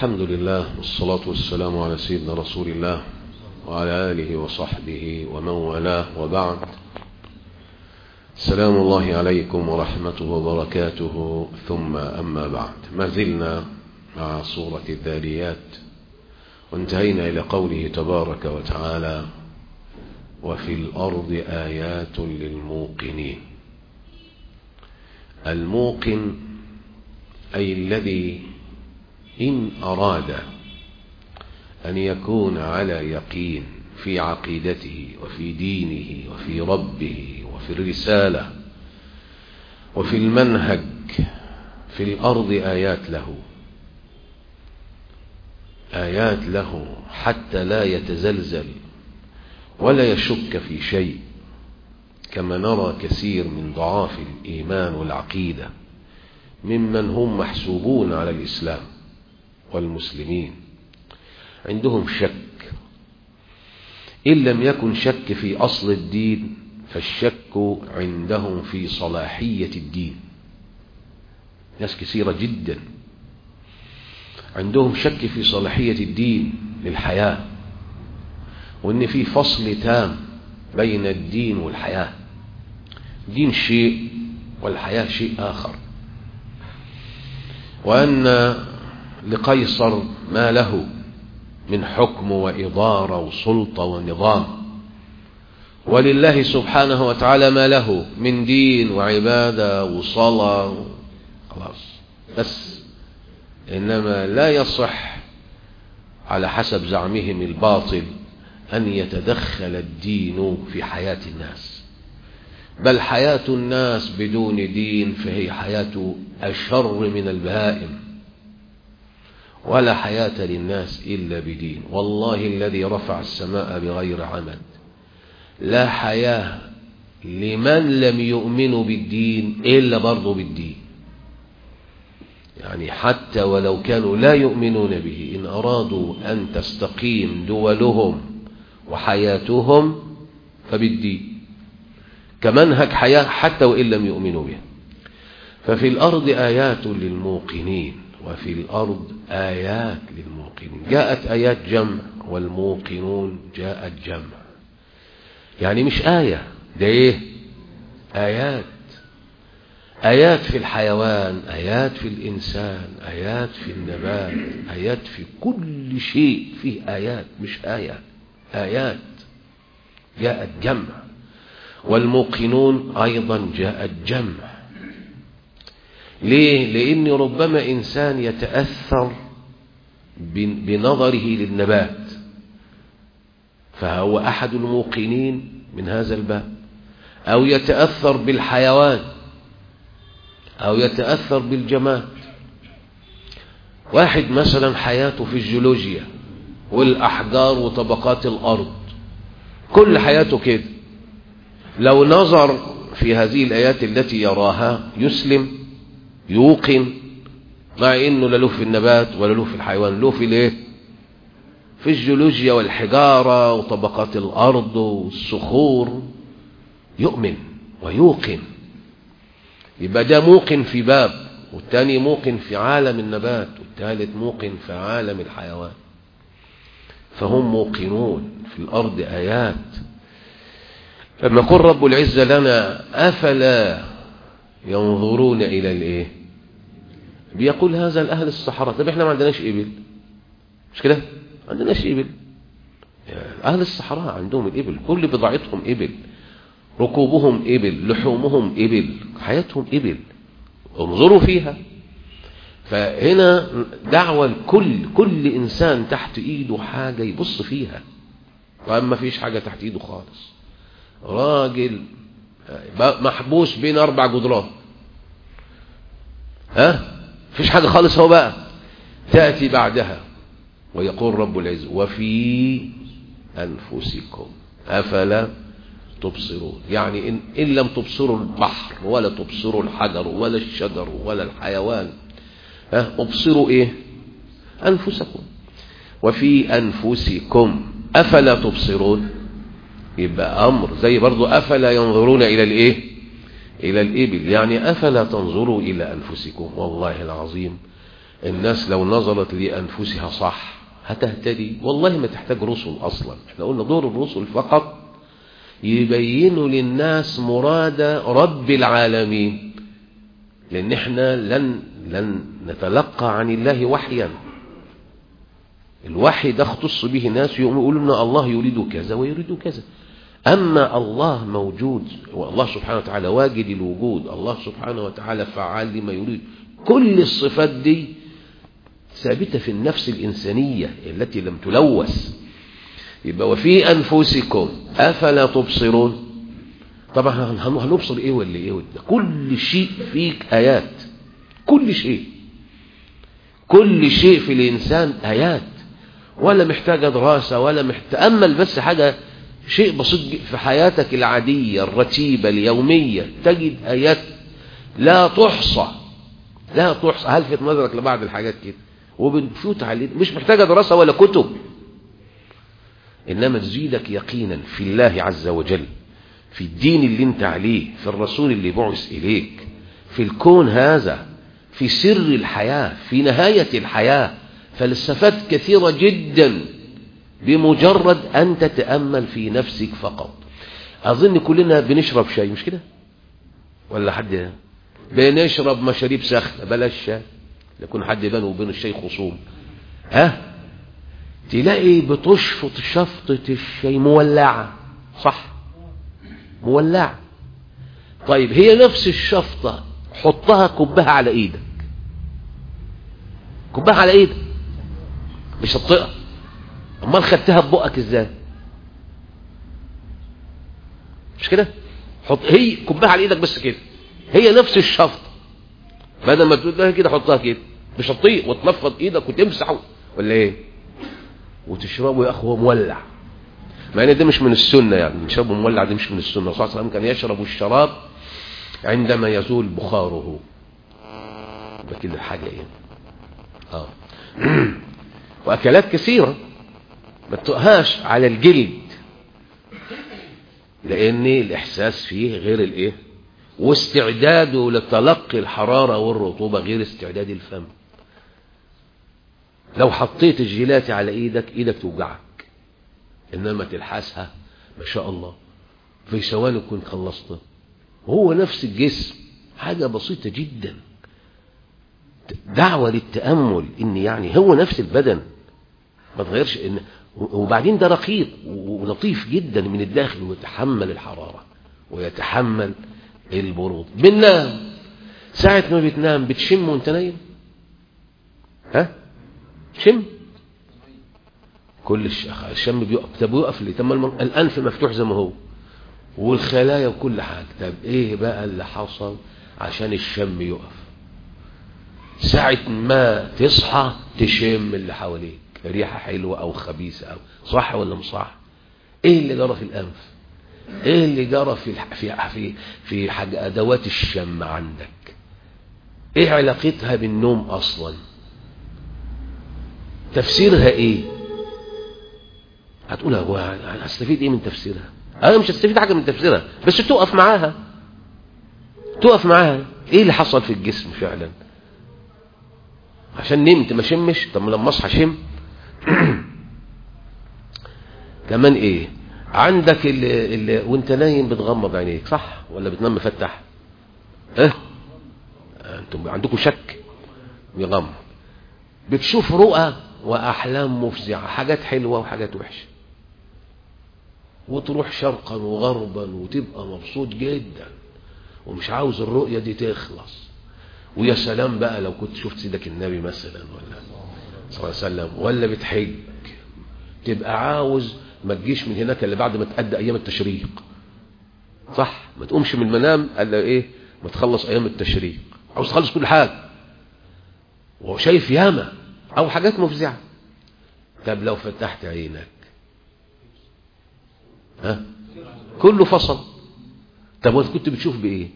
الحمد لله والصلاة والسلام على سيدنا رسول الله وعلى آله وصحبه ومن والاه وبعد سلام الله عليكم ورحمته وبركاته ثم أما بعد ما زلنا مع سورة الذاريات وانتهينا إلى قوله تبارك وتعالى وفي الأرض آيات للموقنين الموقن أي الذي إن أراد أن يكون على يقين في عقيدته وفي دينه وفي ربه وفي الرسالة وفي المنهج في الأرض آيات له آيات له حتى لا يتزلزل ولا يشك في شيء كما نرى كثير من ضعاف الإيمان والعقيدة ممن هم محسوبون على الإسلام والمسلمين عندهم شك إن لم يكن شك في أصل الدين فالشك عندهم في صلاحية الدين ناس كثيرة جدا عندهم شك في صلاحية الدين للحياة وإن في فصل تام بين الدين والحياة دين شيء والحياة شيء آخر وأن لقيصر ما له من حكم وإضارة وسلطة ونظام ولله سبحانه وتعالى ما له من دين وعبادة وصلاة خلاص بس إنما لا يصح على حسب زعمهم الباطل أن يتدخل الدين في حياة الناس بل حياة الناس بدون دين فهي حياة أشر من البهائم ولا حياة للناس إلا بدين والله الذي رفع السماء بغير عمد لا حياة لمن لم يؤمنوا بالدين إلا برضو بالدين يعني حتى ولو كانوا لا يؤمنون به إن أرادوا أن تستقيم دولهم وحياتهم فبالدين كمنهج حياة حتى وإن لم يؤمنوا به ففي الأرض آيات للموقنين وفي الأرض آيات للموقنين جاءت آيات جمع والموقنون جاءت جمع يعني مش آية ده إيه آيات آيات في الحيوان آيات في الإنسان آيات في النبات آيات في كل شيء فيه آيات مش آية آيات جاءت جمع والموقنون أيضا جاءت جمع ليه؟ لأن ربما إنسان يتأثر بنظره للنبات فهو أحد الموقنين من هذا الباب أو يتأثر بالحيوان أو يتأثر بالجماد واحد مثلا حياته في الجيولوجيا والأحجار وطبقات الأرض كل حياته كده لو نظر في هذه الآيات التي يراها يسلم يوقن مع انه لا له في النبات ولا له في الحيوان له في الايه في الجيولوجيا والحجارة وطبقات الارض والصخور يؤمن ويوقن يبقى ده موقن في باب والتاني موقن في عالم النبات والثالث موقن في عالم الحيوان فهم موقنون في الارض ايات لما يقول رب العزة لنا افلا ينظرون إلى الإيه بيقول هذا الأهل الصحراء طب إحنا ما عندناش إبل مش كده ما عندناش إبل أهل الصحراء عندهم الإبل كل بضاعتهم إبل ركوبهم إبل لحومهم إبل حياتهم إبل انظروا فيها فهنا دعوة لكل كل إنسان تحت إيده حاجة يبص فيها وأما فيش حاجة تحت إيده خالص راجل محبوس بين اربع جدران ها فيش حاجة خالص هو بقى تأتي بعدها ويقول رب العزة وفي أنفسكم أفلا تبصرون يعني إن, إن لم تبصروا البحر ولا تبصروا الحجر ولا الشجر ولا الحيوان ها ابصروا إيه أنفسكم وفي أنفسكم أفلا تبصرون يبقى أمر زي برضو أفلا ينظرون إلى الإيه إلى الإبل يعني أفلا تنظروا إلى أنفسكم والله العظيم الناس لو نظرت لأنفسها صح هتهتدي والله ما تحتاج رسل أصلا احنا قلنا دور الرسل فقط يبينوا للناس مراد رب العالمين لأن احنا لن, لن نتلقى عن الله وحيا الوحي ده اختص به ناس يقولون ان الله يريد كذا ويريد كذا أما الله موجود والله سبحانه وتعالى واجد الوجود الله سبحانه وتعالى فعال لما يريد كل الصفات دي ثابتة في النفس الإنسانية التي لم تلوث يبقى وفي أنفسكم أفلا تبصرون طبعا هنبصر إيه ولا إيه ولا كل شيء فيك آيات كل شيء كل شيء في الإنسان آيات ولا محتاجة دراسة ولا محتاج تأمل بس حاجة شيء بسيط في حياتك العادية الرتيبة اليومية تجد آيات لا تحصى لا تحصى هلفت نظرك لبعض الحاجات كده وبنفوت عليه مش محتاجة دراسة ولا كتب إنما تزيدك يقينا في الله عز وجل في الدين اللي انت عليه في الرسول اللي بعث إليك في الكون هذا في سر الحياة في نهاية الحياة فلسفات كثيرة جدا بمجرد أن تتأمل في نفسك فقط أظن كلنا بنشرب شاي مش كده ولا حد بنشرب مشاريب سخنة بلاش شاي يكون حد بينه وبين الشاي خصوم ها تلاقي بتشفط شفطة الشاي مولعة صح مولعة طيب هي نفس الشفطة حطها كبها على ايدك كبها على ايدك مش هتطقها امال خدتها ببقك ازاي مش كده حط هي كبها على ايدك بس كده هي نفس الشفطة بدل ما تقول لها كده حطها كده مش هتطيق وتنفض ايدك وتمسح ولا ايه وتشربه يا اخوه مولع مع ان ده مش من السنة يعني يشربه مولع ده مش من السنة صلى الله عليه وسلم كان يشرب الشراب عندما يزول بخاره ده كده حاجة ايه اه واكلات كثيرة ما تقهاش على الجلد لان الاحساس فيه غير الايه واستعداده لتلقي الحرارة والرطوبة غير استعداد الفم لو حطيت الجيلاتي على ايدك ايدك توجعك انما تلحسها ما شاء الله في ثواني كنت خلصت هو نفس الجسم حاجة بسيطة جدا دعوة للتأمل ان يعني هو نفس البدن ما تغيرش ان وبعدين ده رقيق ولطيف جدا من الداخل ويتحمل الحرارة ويتحمل البرود بننام ساعة ما بتنام بتشم وانت نايم ها شم كل الشم بيقف طب بيقف ليه طب الانف مفتوح زي ما هو والخلايا وكل حاجه طب ايه بقى اللي حصل عشان الشم يقف ساعة ما تصحى تشم اللي حواليك ريحة حلوة او خبيثة او صح ولا مش صح ايه اللي جرى في الانف ايه اللي جرى في في في في حاجة ادوات الشم عندك ايه علاقتها بالنوم اصلا تفسيرها ايه هتقول هو هستفيد ايه من تفسيرها انا مش هستفيد حاجه من تفسيرها بس تقف معاها تقف معاها ايه اللي حصل في الجسم فعلا عشان نمت ما شمش طب لما اصحى شم كمان ايه عندك اللي, اللي وانت نايم بتغمض عينيك صح ولا بتنام مفتح اه انتم عندكم شك يغمض بتشوف رؤى واحلام مفزعه حاجات حلوه وحاجات وحشه وتروح شرقا وغربا وتبقى مبسوط جدا ومش عاوز الرؤيه دي تخلص ويا سلام بقى لو كنت شفت سيدك النبي مثلا ولا صلى الله عليه وسلم ولا بتحج تبقى عاوز ما تجيش من هناك الا بعد ما تأدى ايام التشريق صح ما تقومش من المنام الا ايه ما تخلص ايام التشريق عاوز تخلص كل حاجه وهو شايف ياما او حاجات مفزعه طب لو فتحت عينك ها كله فصل طب وانت كنت بتشوف بايه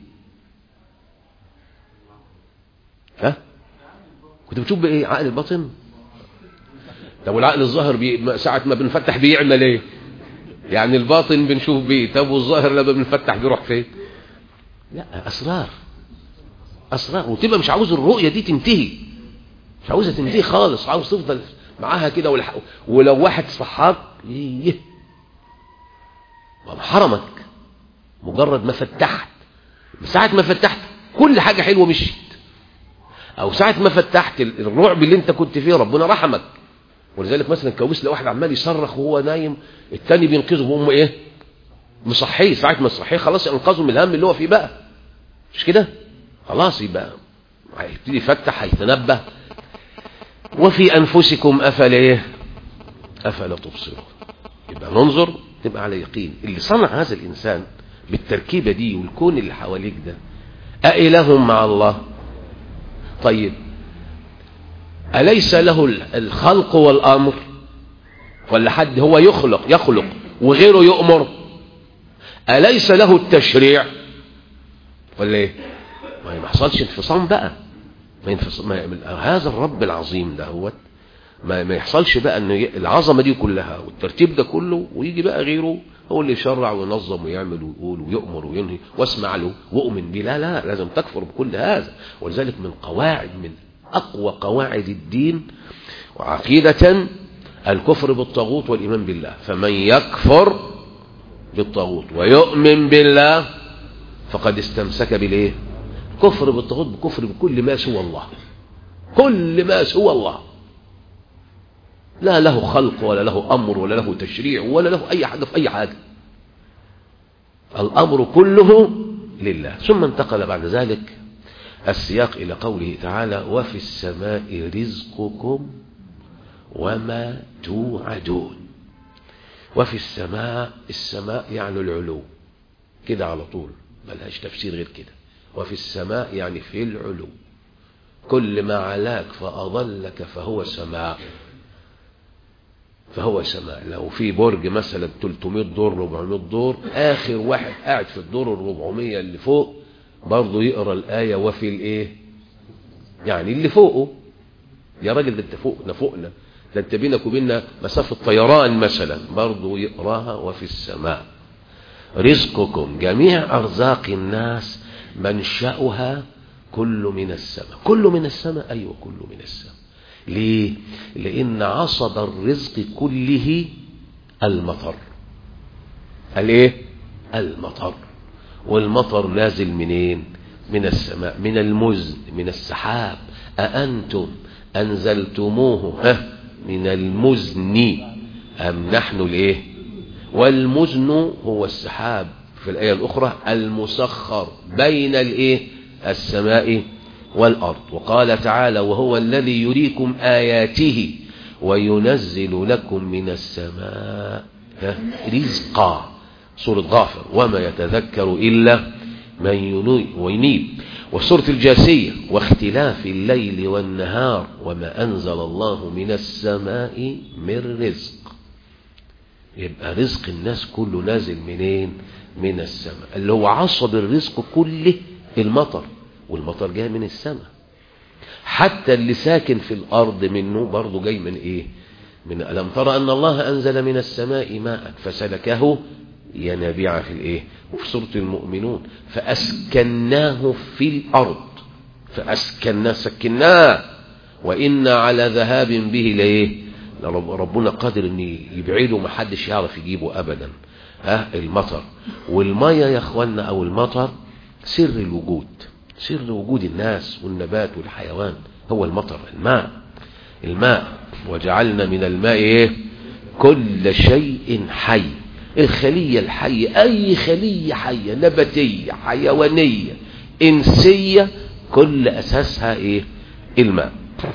ها كنت بتشوف بايه عقل الباطن طب والعقل الظاهر بي... ساعة ما بنفتح بيعمل ايه يعني الباطن بنشوف بيه طب والظاهر لما بنفتح بيروح فين لا اسرار اسرار وتبقى مش عاوز الرؤية دي تنتهي مش عاوزة تنتهي خالص عاوز تفضل معاها كده والح... ولو واحد صحاك يه حرمك مجرد ما فتحت ساعة ما فتحت كل حاجة حلوة مشيت او ساعة ما فتحت الرعب اللي انت كنت فيه ربنا رحمك ولذلك مثلا كويس لو واحد عمال يصرخ وهو نايم التاني بينقذه وهم ايه مصحيه ساعة ما تصحيه خلاص ينقذه من الهم اللي هو فيه بقى مش كده خلاص يبقى هيبتدي يفتح هيتنبه وفي انفسكم افلا ايه افلا تبصرون يبقى ننظر تبقى على يقين اللي صنع هذا الانسان بالتركيبة دي والكون اللي حواليك ده أإله مع الله طيب أليس له الخلق والأمر ولا حد هو يخلق يخلق وغيره يؤمر أليس له التشريع ولا ايه ما يحصلش انفصام بقى ما ينفصل ما هذا الرب العظيم ده هو ما, ما يحصلش بقى ان العظمه دي كلها والترتيب ده كله ويجي بقى غيره هو اللي يشرع وينظم ويعمل ويقول ويؤمر وينهي واسمع له واؤمن به لا لا لازم تكفر بكل هذا ولذلك من قواعد من اقوى قواعد الدين وعقيده الكفر بالطاغوت والايمان بالله فمن يكفر بالطاغوت ويؤمن بالله فقد استمسك بالايه كفر بالطاغوت بكفر بكل ما سوى الله كل ما سوى الله لا له خلق ولا له أمر ولا له تشريع ولا له أي حاجة في أي حاجة الأمر كله لله ثم انتقل بعد ذلك السياق إلى قوله تعالى وفي السماء رزقكم وما توعدون وفي السماء السماء يعني العلو كده على طول ملهاش تفسير غير كده وفي السماء يعني في العلو كل ما علاك فأضلك فهو سماء فهو سماء لو في برج مثلا 300 دور 400 دور آخر واحد قاعد في الدور ال 400 اللي فوق برضه يقرأ الآية وفي الإيه يعني اللي فوقه يا راجل ده انت فوقنا فوقنا ده انت بينك وبيننا مسافة طيران مثلا برضه يقراها وفي السماء رزقكم جميع أرزاق الناس منشأها كل من السماء كل من السماء أيوة كل من السماء ليه لأن عصب الرزق كله المطر الايه المطر والمطر نازل منين من السماء من المزن من السحاب أأنتم أنزلتموه ها من المزن أم نحن الايه والمزن هو السحاب في الآية الأخرى المسخر بين الايه السماء والأرض وقال تعالى وهو الذي يريكم آياته وينزل لكم من السماء رزقا سورة غافر وما يتذكر إلا من ينيب وسورة الجاسية واختلاف الليل والنهار وما أنزل الله من السماء من رزق يبقى رزق الناس كله نازل منين من السماء اللي هو عصب الرزق كله المطر والمطر جاي من السماء حتى اللي ساكن في الأرض منه برضه جاي من إيه من ألم ترى أن الله أنزل من السماء ماء فسلكه ينابيع في الإيه وفي سورة المؤمنون فأسكناه في الأرض فأسكناه سكناه وإنا على ذهاب به لإيه ربنا قادر ان يبعده ما حدش يعرف يجيبه ابدا ها المطر والميه يا اخوانا او المطر سر الوجود سر وجود الناس والنبات والحيوان هو المطر الماء الماء وجعلنا من الماء ايه كل شيء حي الخلية الحية اي خلية حية نباتية حيوانية انسية كل اساسها ايه الماء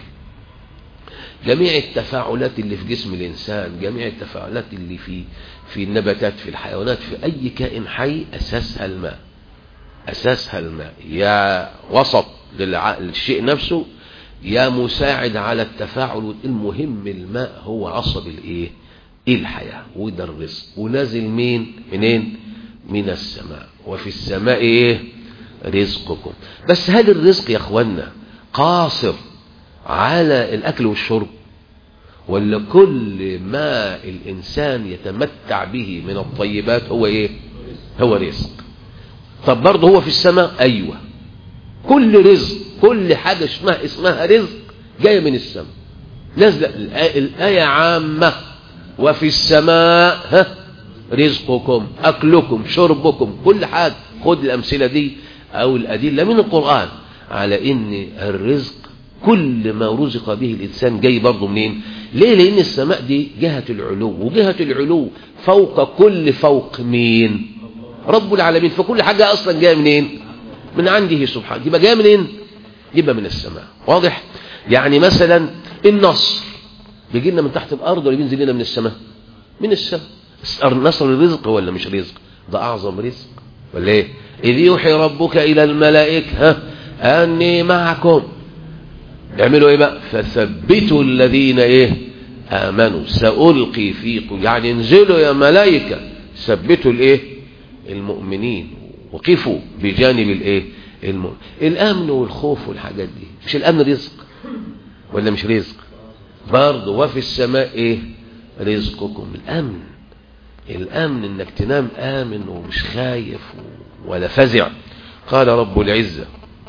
جميع التفاعلات اللي في جسم الإنسان جميع التفاعلات اللي في في النباتات في الحيوانات في أي كائن حي أساسها الماء أساسها الماء يا وسط للشيء نفسه يا مساعد على التفاعل المهم الماء هو عصب الايه الحياة وده الرزق ونازل مين منين من السماء وفي السماء ايه رزقكم بس هل الرزق يا اخوانا قاصر على الأكل والشرب ولا كل ما الإنسان يتمتع به من الطيبات هو إيه هو رزق طب برضه هو في السماء أيوة كل رزق كل حاجة اسمها اسمها رزق جاية من السماء نازلة الآية, الآية عامة وفي السماء ها رزقكم أكلكم شربكم كل حاجة خد الأمثلة دي أو الأدلة من القرآن على إن الرزق كل ما رزق به الإنسان جاي برضه منين ليه لأن السماء دي جهة العلو وجهة العلو فوق كل فوق مين رب العالمين فكل حاجة أصلا جاية منين من عنده سبحانه يبقى جاية منين يبقى من السماء واضح يعني مثلا النصر بيجي لنا من تحت الأرض ولا بينزل لنا من السماء من السماء النصر رزق ولا مش رزق ده أعظم رزق ولا ايه إذ يوحي ربك إلى الملائكة ها أني معكم يعملوا ايه بقى فثبتوا الذين ايه آمنوا سألقي فيكم يعني انزلوا يا ملائكة ثبتوا الايه المؤمنين وقفوا بجانب الايه المؤمن الامن والخوف والحاجات دي مش الامن رزق ولا مش رزق برضه وفي السماء ايه رزقكم الامن الامن انك تنام امن ومش خايف ولا فزع قال رب العزة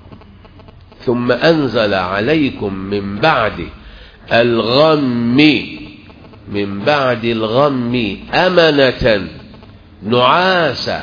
ثم انزل عليكم من بعد الغم من بعد الغم امنة نعاسا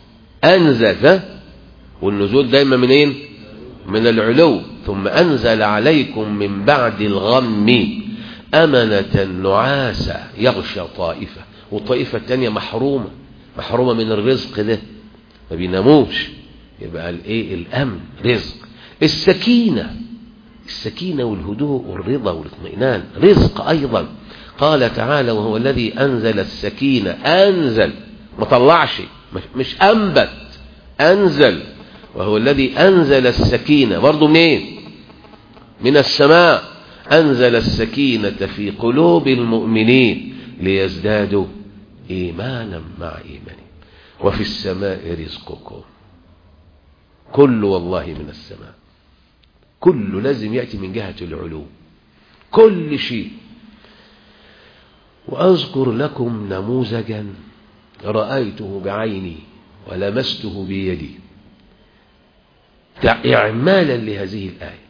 انزل والنزول دايما منين من العلو ثم انزل عليكم من بعد الغم امنة نعاسا يغشى طائفة والطائفة التانية محرومة محرومة من الرزق ده ما بيناموش يبقى الايه الامن رزق السكينة السكينة والهدوء والرضا والاطمئنان رزق ايضا قال تعالى وهو الذي انزل السكينة انزل ما طلعش مش انبت انزل وهو الذي انزل السكينة برضو منين من السماء انزل السكينة في قلوب المؤمنين ليزدادوا ايمانا مع ايمانهم وفي السماء رزقكم كل والله من السماء كل لازم يأتي من جهة العلو كل شيء وأذكر لكم نموذجا رأيته بعيني ولمسته بيدي إعمالا لهذه الآية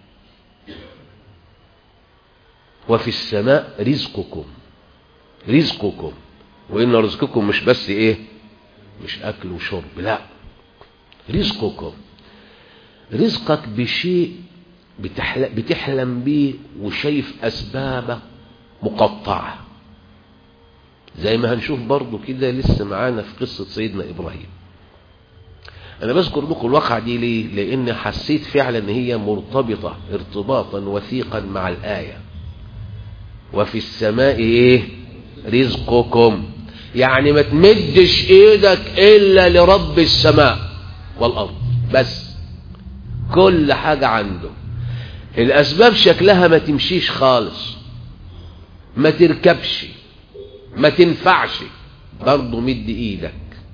وفي السماء رزقكم رزقكم وإن رزقكم مش بس إيه مش أكل وشرب لا رزقكم رزقك بشيء بتحلم, بتحلم بيه وشايف أسبابه مقطعة زي ما هنشوف برضو كده لسه معانا في قصة سيدنا إبراهيم أنا بذكر لكم الواقعة دي ليه لأن حسيت فعلا أن هي مرتبطة ارتباطا وثيقا مع الآية وفي السماء إيه رزقكم يعني ما تمدش إيدك إلا لرب السماء والأرض بس كل حاجة عنده الأسباب شكلها ما تمشيش خالص ما تركبش ما تنفعش برضه مد ايدك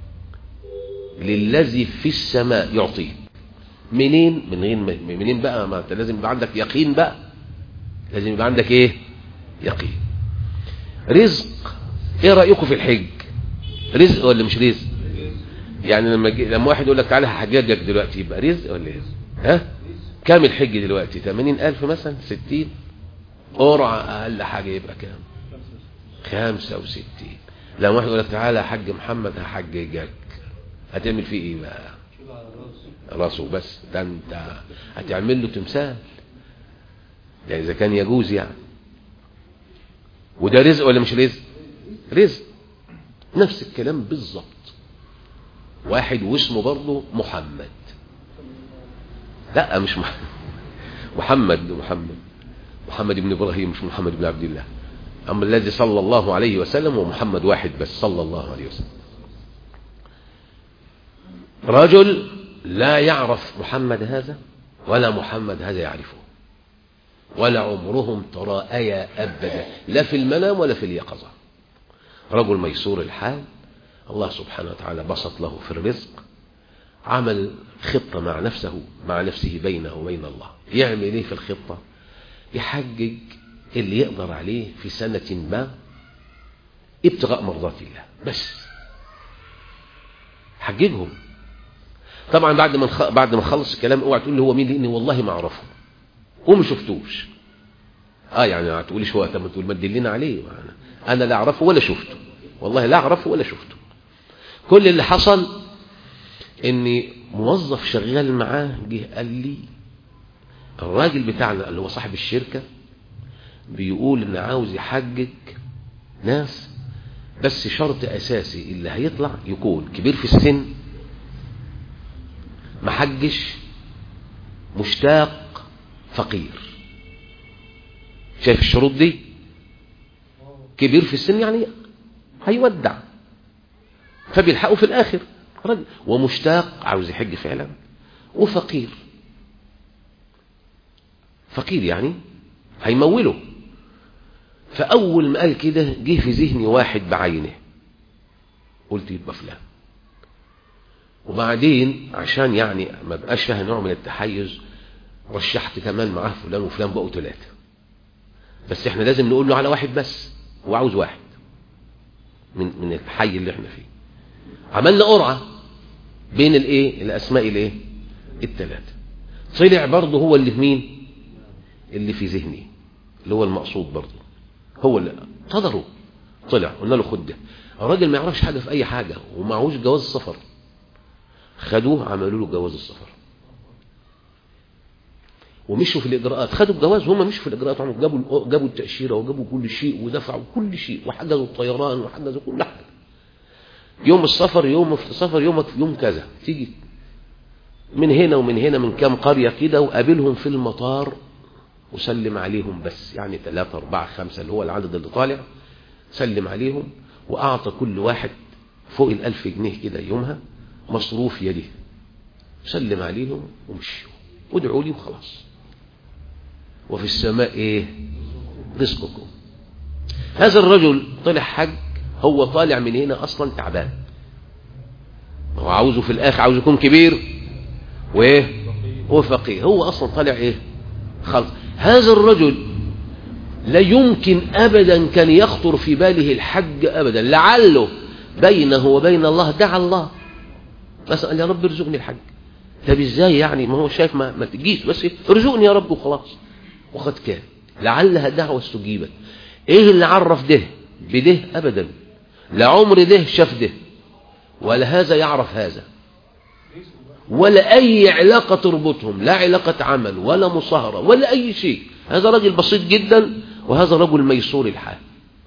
للذي في السماء يعطيه منين من غير منين بقى ما انت لازم يبقى عندك يقين بقى لازم يبقى عندك ايه يقين رزق ايه رايكم في الحج رزق ولا مش رزق يعني لما لما واحد يقول لك تعالى هحججك دلوقتي يبقى رزق ولا رزق ها كام الحج دلوقتي 80000 مثلا 60 قرعه اقل حاجه يبقى كام 65 لما واحد يقول لك تعالى يا حاج محمد هحججك هتعمل فيه ايه بقى راسه بس ده انت هتعمل له تمثال يعني اذا كان يجوز يعني وده رزق ولا مش رزق رزق نفس الكلام بالظبط واحد واسمه برضه محمد لا مش محمد محمد محمد محمد بن ابراهيم مش محمد بن عبد الله أما الذي صلى الله عليه وسلم ومحمد واحد بس صلى الله عليه وسلم رجل لا يعرف محمد هذا ولا محمد هذا يعرفه ولا عمرهم تراءيا أبدا لا في المنام ولا في اليقظة رجل ميسور الحال الله سبحانه وتعالى بسط له في الرزق عمل خطة مع نفسه مع نفسه بينه وبين الله يعمل ايه في الخطة يحجج اللي يقدر عليه في سنة ما ابتغاء مرضات الله بس حججهم طبعا بعد ما بعد ما خلص الكلام اوعى تقول لي هو مين لان والله ما اعرفه وما شفتوش اه يعني ما تقوليش هو ما تقول ما تدلنا عليه انا انا لا اعرفه ولا شفته والله لا اعرفه ولا شفته كل اللي حصل اني موظف شغال معاه جه قال لي الراجل بتاعنا اللي هو صاحب الشركة بيقول ان عاوز يحجج ناس بس شرط اساسي اللي هيطلع يكون كبير في السن محجش مشتاق فقير شايف الشروط دي كبير في السن يعني هيودع فبيلحقوا في الاخر رجل ومشتاق عاوز يحج فعلا وفقير فقير يعني هيموله فأول ما قال كده جه في ذهني واحد بعينه قلت يبقى فلان وبعدين عشان يعني ما بقاش فيها نوع من التحيز رشحت كمان معاه فلان وفلان بقوا ثلاثة بس احنا لازم نقول له على واحد بس هو عاوز واحد من من الحي اللي احنا فيه عملنا قرعة بين الايه الاسماء الايه الثلاثة طلع برضه هو اللي في مين اللي في ذهني اللي هو المقصود برضه هو اللي قدره طلع قلنا له خد ده الراجل ما يعرفش حاجة في اي حاجة ومعهوش جواز السفر خدوه عملوا له جواز السفر ومشوا في الاجراءات خدوا الجواز هم مشوا في الاجراءات عملوا جابوا جابوا التاشيره وجابوا كل شيء ودفعوا كل شيء وحجزوا الطيران وحجزوا كل حاجه يوم السفر يوم في السفر يومك يوم كذا تيجي من هنا ومن هنا من كام قريه كده وقابلهم في المطار وسلم عليهم بس يعني ثلاثة أربعة خمسة اللي هو العدد اللي طالع سلم عليهم وأعطى كل واحد فوق الألف جنيه كده يومها مصروف يده سلم عليهم ومشوا وادعوا لي وخلاص وفي السماء ايه رزقكم هذا الرجل طلع حج هو طالع من هنا اصلا تعبان هو عاوزه في الاخر عاوز يكون كبير وايه هو فقيه هو اصلا طالع ايه خلص هذا الرجل لا يمكن ابدا كان يخطر في باله الحج ابدا لعله بينه وبين الله دعا الله بس قال يا رب ارزقني الحج طب ازاي يعني ما هو شايف ما, ما تجيش بس ارزقني يا رب وخلاص وقد كان لعلها دعوة استجيبت ايه اللي عرف ده بده ابدا لا عمر ده شاف ده ولا هذا يعرف هذا ولا اي علاقة تربطهم لا علاقة عمل ولا مصاهرة ولا اي شيء هذا راجل بسيط جدا وهذا رجل ميسور الحال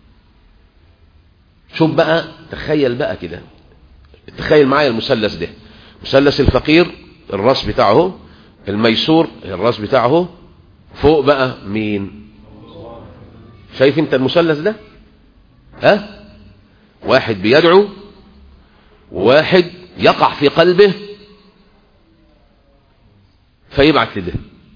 شوف بقى تخيل بقى كده تخيل معايا المثلث ده مثلث الفقير الراس بتاعه الميسور الراس بتاعه فوق بقى مين شايف انت المثلث ده ها واحد بيدعو وواحد يقع في قلبه فيبعت لده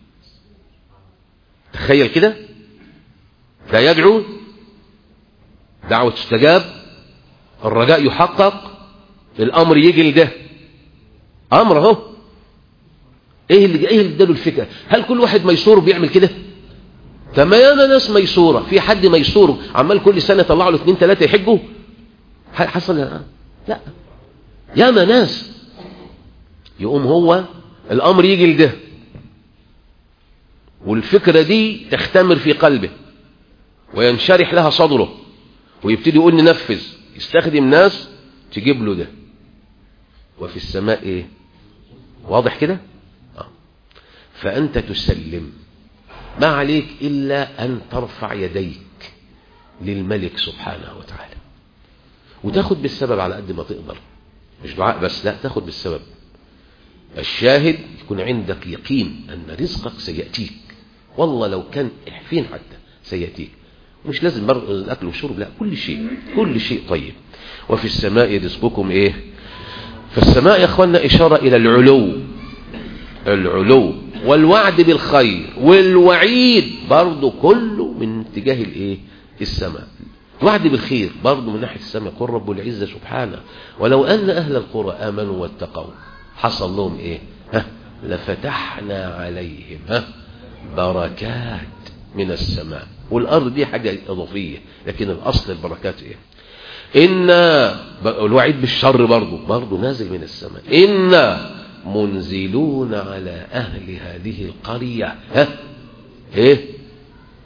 تخيل كده ده يدعو دعوة تستجاب الرجاء يحقق الامر يجي لده امر اهو ايه اللي ايه اللي اداله الفكره هل كل واحد ميسور بيعمل كده كما ياما ناس ميسوره في حد ميسور عمال كل سنه يطلع له اثنين ثلاثه يحجوا حصل لا ياما ناس يقوم هو الامر يجي لده والفكره دي تختمر في قلبه وينشرح لها صدره ويبتدي يقول ننفذ يستخدم ناس تجيب له ده وفي السماء ايه واضح كده آه. فأنت تسلم ما عليك إلا أن ترفع يديك للملك سبحانه وتعالى وتاخد بالسبب على قد ما تقدر مش دعاء بس لا تاخد بالسبب الشاهد يكون عندك يقين أن رزقك سيأتيك والله لو كان فين حتى سيأتيك مش لازم برضه الأكل والشرب لا كل شيء كل شيء طيب وفي السماء رزقكم إيه فالسماء يا أخوانا إشارة إلى العلو العلو والوعد بالخير والوعيد برضه كله من اتجاه الايه السماء وعد بالخير برضه من ناحية السماء يقول رب العزة سبحانه ولو أن أهل القرى آمنوا واتقوا حصل لهم إيه ها لفتحنا عليهم ها بركات من السماء والأرض دي حاجة إضافية لكن الأصل البركات إيه إن الوعيد بالشر برضه برضه نازل من السماء إن منزلون على أهل هذه القرية ها إيه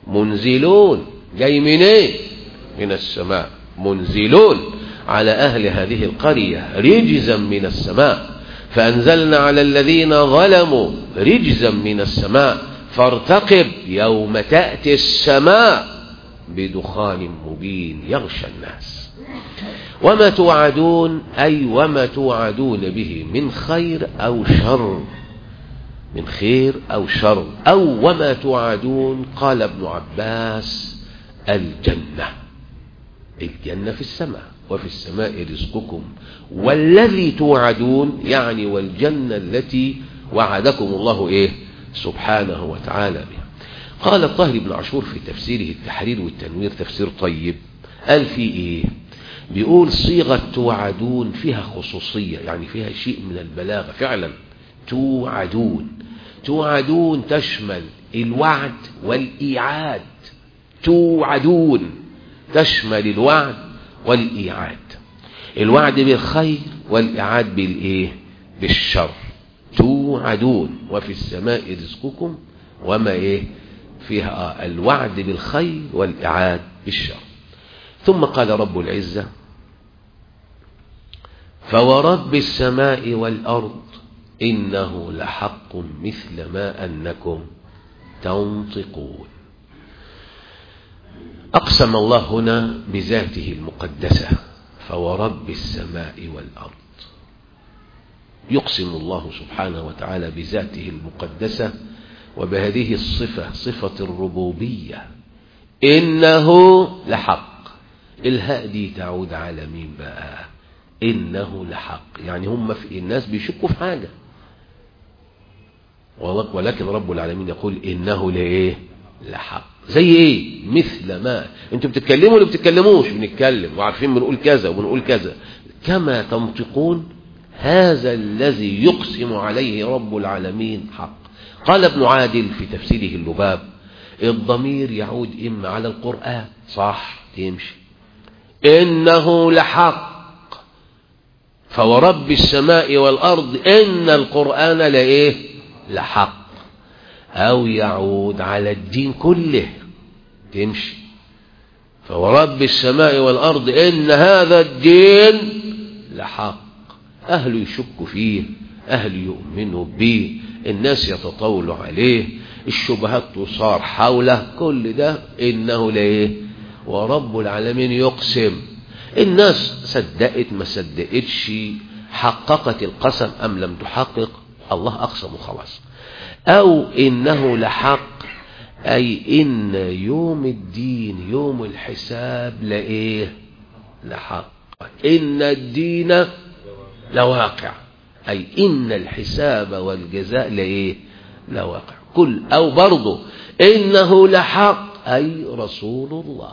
منزلون جاي منين من السماء منزلون على أهل هذه القرية رجزا من السماء فأنزلنا على الذين ظلموا رجزا من السماء فارتقب يوم تأتي السماء بدخان مبين يغشى الناس وما توعدون أي وما توعدون به من خير أو شر من خير أو شر أو وما توعدون قال ابن عباس الجنة الجنة في السماء وفي السماء رزقكم والذي توعدون يعني والجنة التي وعدكم الله إيه سبحانه وتعالى بها قال الطاهر بن عاشور في تفسيره التحرير والتنوير تفسير طيب قال في إيه بيقول صيغة توعدون فيها خصوصية يعني فيها شيء من البلاغة فعلا توعدون توعدون تشمل الوعد والإيعاد توعدون تشمل الوعد والإيعاد الوعد بالخير والإعاد بالإيه بالشر توعدون وفي السماء رزقكم وما إيه فيها الوعد بالخير والإعاد بالشر ثم قال رب العزة فورب السماء والأرض إنه لحق مثل ما أنكم تنطقون أقسم الله هنا بذاته المقدسة فورب السماء والأرض يقسم الله سبحانه وتعالى بذاته المقدسة وبهذه الصفة صفة الربوبية إنه لحق الهاء دي تعود على مين بقى إنه لحق يعني هم في الناس بيشكوا في حاجة ولكن رب العالمين يقول إنه لإيه لحق زي ايه مثل ما انتوا بتتكلموا ولا بتتكلموش بنتكلم وعارفين بنقول كذا وبنقول كذا كما تنطقون هذا الذي يقسم عليه رب العالمين حق قال ابن عادل في تفسيره اللباب الضمير يعود إما على القرآن صح تمشي إنه لحق فورب السماء والأرض إن القرآن لإيه لحق أو يعود على الدين كله تمشي فورب السماء والأرض إن هذا الدين لحق أهل يشكوا فيه أهل يؤمنوا به الناس يتطاولوا عليه الشبهات تصار حوله كل ده إنه ليه ورب العالمين يقسم الناس صدقت ما صدقتش حققت القسم أم لم تحقق الله أقسم خلاص أو إنه لحق أي إن يوم الدين يوم الحساب لإيه لحق إن الدين لواقع أي إن الحساب والجزاء لإيه لواقع كل أو برضه إنه لحق أي رسول الله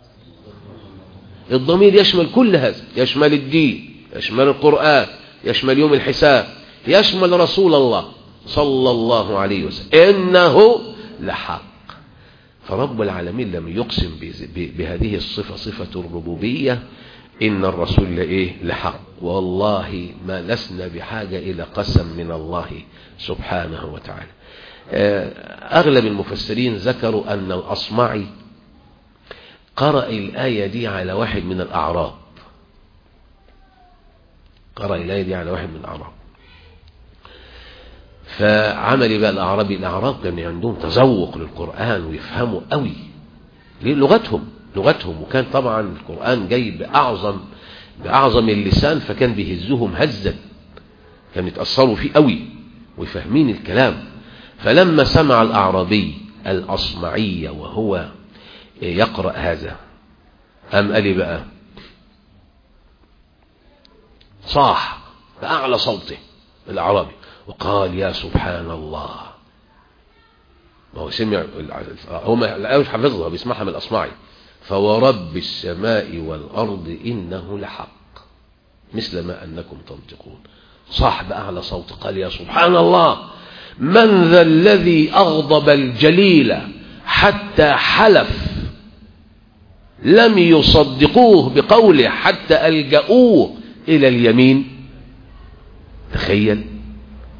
الضمير يشمل كل هذا يشمل الدين يشمل القرآن يشمل يوم الحساب يشمل رسول الله صلى الله عليه وسلم إنه لحق فرب العالمين لم يقسم بهذه الصفة صفة الربوبية إن الرسول لإيه لحق والله ما لسنا بحاجة إلى قسم من الله سبحانه وتعالى أغلب المفسرين ذكروا أن الأصمعي قرأ الآية دي على واحد من الأعراب قرأ الآية دي على واحد من الأعراب فعمل بقى الأعرابي الأعراب كان عندهم تذوق للقرآن ويفهموا قوي لغتهم لغتهم وكان طبعا القرآن جاي بأعظم بأعظم اللسان فكان بيهزهم هزا كان يتأثروا فيه قوي ويفهمين الكلام فلما سمع الأعرابي الأصمعي وهو يقرأ هذا أم قال بقى صاح بأعلى صوته الأعرابي وقال يا سبحان الله ما هو سمع هو ما لقاوش حافظها بيسمعها من الأصمعي فورب السماء والأرض إنه لحق مثل ما أنكم تنطقون صاح بأعلى صوت قال يا سبحان الله من ذا الذي أغضب الجليل حتى حلف لم يصدقوه بقوله حتى ألجأوه إلى اليمين تخيل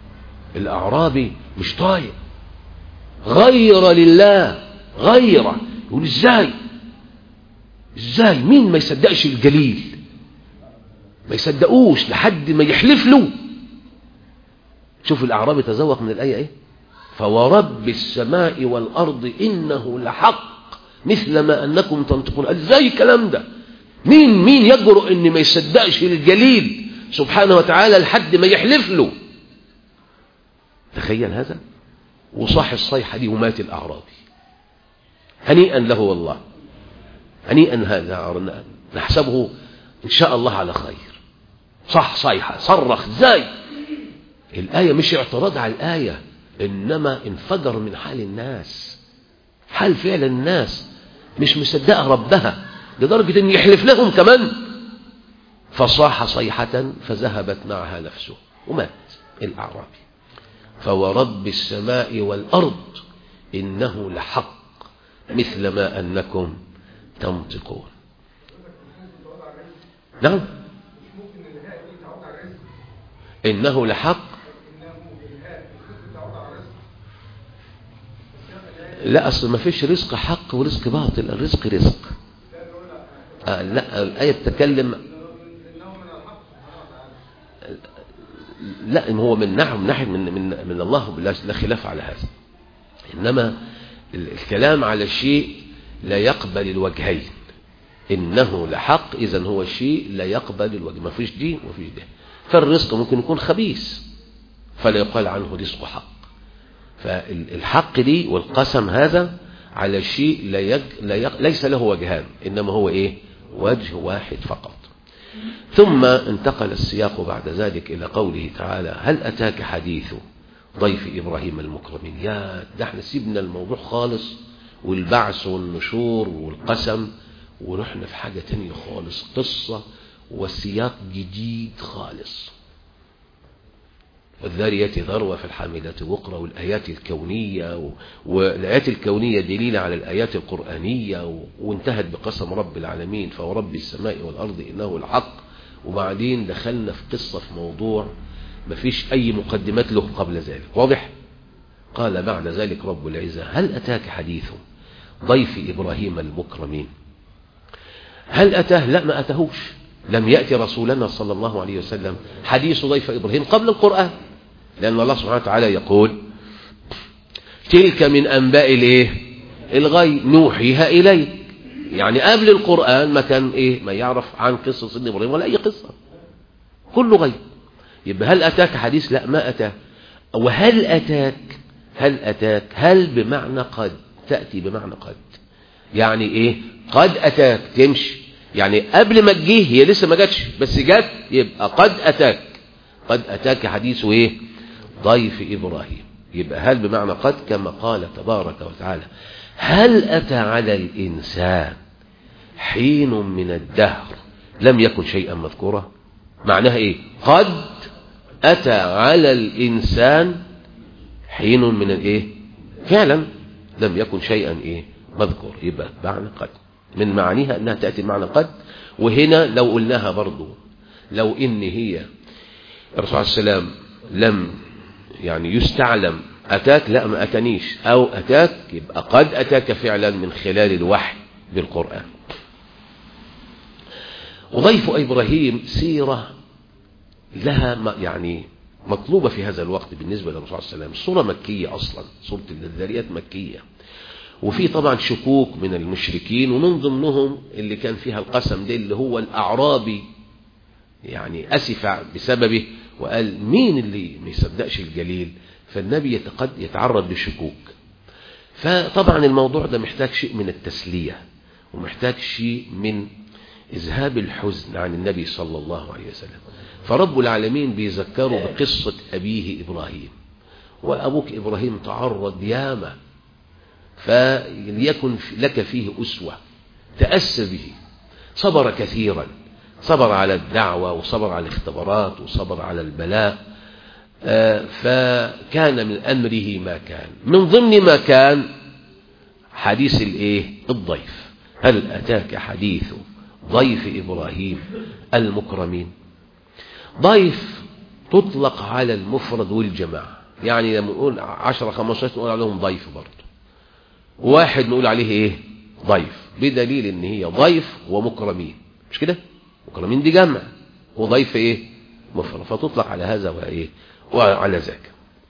الأعرابي مش طايق غير لله غير يقول ازاي ازاي مين ما يصدقش الجليل ما يصدقوش لحد ما يحلف له شوف الأعرابي تذوق من الآية ايه فورب السماء والأرض إنه لحق مثل ما أنكم تنطقون ازاي الكلام ده مين مين يجرؤ ان ما يصدقش الجليل سبحانه وتعالى لحد ما يحلف له تخيل هذا وصاح الصيحة دي ومات الأعرابي هنيئا له والله هنيئا هذا نحسبه إن شاء الله على خير صح صيحة صرخ ازاي الآية مش اعتراض على الآية إنما انفجر من حال الناس حال فعل الناس مش مصدقة ربها لدرجة ان يحلف لهم كمان فصاح صيحة فذهبت معها نفسه ومات الأعرابي فورب السماء والأرض إنه لحق مثل ما أنكم تنطقون نعم إنه لحق لا أصل ما فيش رزق حق ورزق باطل الرزق رزق آه لا الآية تتكلم لا هو من نعم ناحية من من من الله لا خلاف على هذا إنما الكلام على شيء لا يقبل الوجهين إنه لحق إذا هو شيء لا يقبل الوجه ما فيش دي وما فيش ده فالرزق ممكن يكون خبيث فلا يقال عنه رزق حق فالحق دي والقسم هذا على شيء لا يج... لا يق... ليس له وجهان إنما هو إيه وجه واحد فقط ثم انتقل السياق بعد ذلك إلى قوله تعالى هل أتاك حديث ضيف إبراهيم المكرمين يا ده احنا سيبنا الموضوع خالص والبعث والنشور والقسم ورحنا في حاجة تانية خالص قصة وسياق جديد خالص الذارية ذروة في الحاملة وقرة والآيات الكونية والآيات الكونية دليل على الآيات القرآنية وانتهت بقسم رب العالمين فورب السماء والأرض إنه الحق وبعدين دخلنا في قصة في موضوع ما فيش أي مقدمات له قبل ذلك واضح قال بعد ذلك رب العزة هل أتاك حديث ضيف إبراهيم المكرمين هل أتاه لا ما أتهوش لم يأتي رسولنا صلى الله عليه وسلم حديث ضيف إبراهيم قبل القرآن لأن الله سبحانه وتعالى يقول تلك من أنباء الايه الغيب نوحيها إليك يعني قبل القرآن ما كان إيه ما يعرف عن قصة سيدنا إبراهيم ولا أي قصة كله غيب يبقى هل أتاك حديث لا ما أتاك وهل أتاك هل أتاك هل بمعنى قد تأتي بمعنى قد يعني إيه قد أتاك تمشي يعني قبل ما تجيه هي لسه ما جاتش بس جت يبقى قد أتاك قد أتاك حديث إيه ضيف إبراهيم يبقى هل بمعنى قد كما قال تبارك وتعالى هل أتى على الإنسان حين من الدهر لم يكن شيئا مذكورا معناها إيه قد أتى على الإنسان حين من الإيه فعلا لم يكن شيئا إيه مذكور يبقى معنى قد من معانيها أنها تأتي معنى قد وهنا لو قلناها برضو لو إن هي الرسول عليه السلام لم يعني يستعلم أتاك لا ما أتنيش أو أتاك يبقى قد أتاك فعلا من خلال الوحي بالقرآن وضيف إبراهيم سيرة لها يعني مطلوبة في هذا الوقت بالنسبة للرسول عليه السلام الصورة مكية أصلا صورة الذاريات مكية وفي طبعا شكوك من المشركين ومن ضمنهم اللي كان فيها القسم ده اللي هو الأعرابي يعني أسف بسببه وقال مين اللي ما يصدقش الجليل فالنبي قد يتعرض لشكوك فطبعا الموضوع ده محتاج شيء من التسلية ومحتاج شيء من إذهاب الحزن عن النبي صلى الله عليه وسلم فرب العالمين بيذكروا بقصة أبيه إبراهيم وأبوك إبراهيم تعرض ياما فليكن لك فيه أسوة تأسى به صبر كثيرا صبر على الدعوة وصبر على الاختبارات وصبر على البلاء فكان من أمره ما كان من ضمن ما كان حديث الايه الضيف هل أتاك حديث ضيف إبراهيم المكرمين ضيف تطلق على المفرد والجماعة يعني لما نقول عشرة خمسة نقول عليهم ضيف برضه واحد نقول عليه ايه ضيف بدليل ان هي ضيف ومكرمين مش كده مكرمين دي جمع وضيف ايه مفرد فتطلق على هذا وايه وعلى ذاك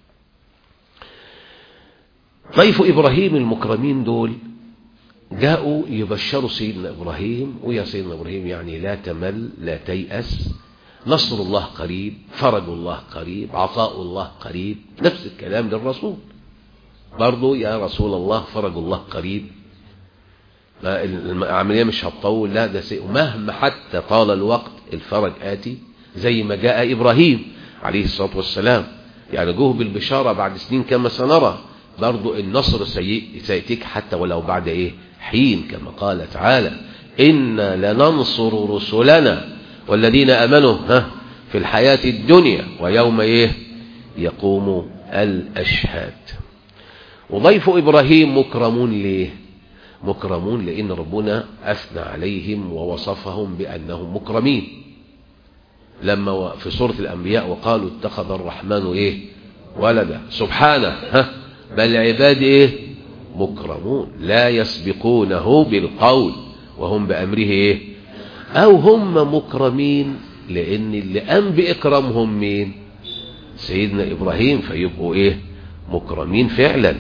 ضيف ابراهيم المكرمين دول جاءوا يبشروا سيدنا ابراهيم ويا سيدنا ابراهيم يعني لا تمل لا تيأس نصر الله قريب فرج الله قريب عطاء الله قريب نفس الكلام للرسول برضو يا رسول الله فرج الله قريب العملية مش هتطول لا ده سيء مهما حتى طال الوقت الفرج آتي زي ما جاء إبراهيم عليه الصلاة والسلام يعني جوه بالبشارة بعد سنين كما سنرى برضو النصر سيأتيك حتى ولو بعد إيه حين كما قال تعالى إنا لننصر رسلنا والذين أمنوا ها في الحياة الدنيا ويوم إيه يقوم الأشهاد وضيف إبراهيم مكرمون ليه مكرمون لأن ربنا أثنى عليهم ووصفهم بأنهم مكرمين لما في سورة الأنبياء وقالوا اتخذ الرحمن إيه ولدا سبحانه ها بل عباد إيه مكرمون لا يسبقونه بالقول وهم بأمره إيه أو هم مكرمين لأن اللي قام بإكرامهم مين سيدنا إبراهيم فيبقوا إيه مكرمين فعلا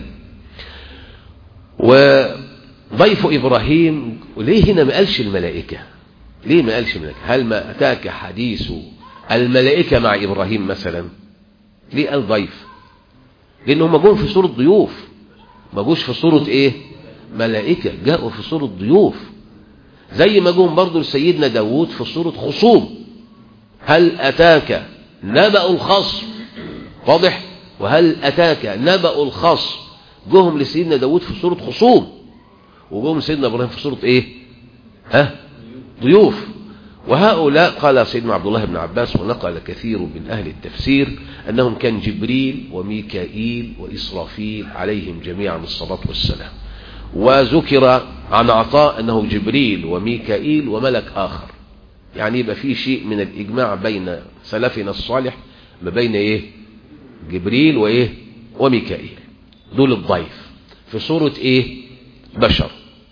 وضيف إبراهيم وليه هنا ما قالش الملائكة ليه ما قالش الملائكة هل ما أتاك حديث الملائكة مع إبراهيم مثلا ليه قال ضيف لأنهم جون في صورة ضيوف ما جوش في صورة إيه ملائكة جاءوا في صورة ضيوف زي ما جون برضو لسيدنا داود في صورة خصوم هل أتاك نبأ الخصم واضح وهل أتاك نبأ الخصم جهم لسيدنا داود في صورة خصوم وجهم سيدنا إبراهيم في صورة إيه ها ضيوف وهؤلاء قال سيدنا عبد الله بن عباس ونقل كثير من أهل التفسير أنهم كان جبريل وميكائيل وإسرافيل عليهم جميعا الصلاة والسلام وذكر عن عطاء أنه جبريل وميكائيل وملك آخر يعني يبقى في شيء من الإجماع بين سلفنا الصالح ما بين إيه جبريل وإيه وميكائيل دول الضيف في صورة إيه بشر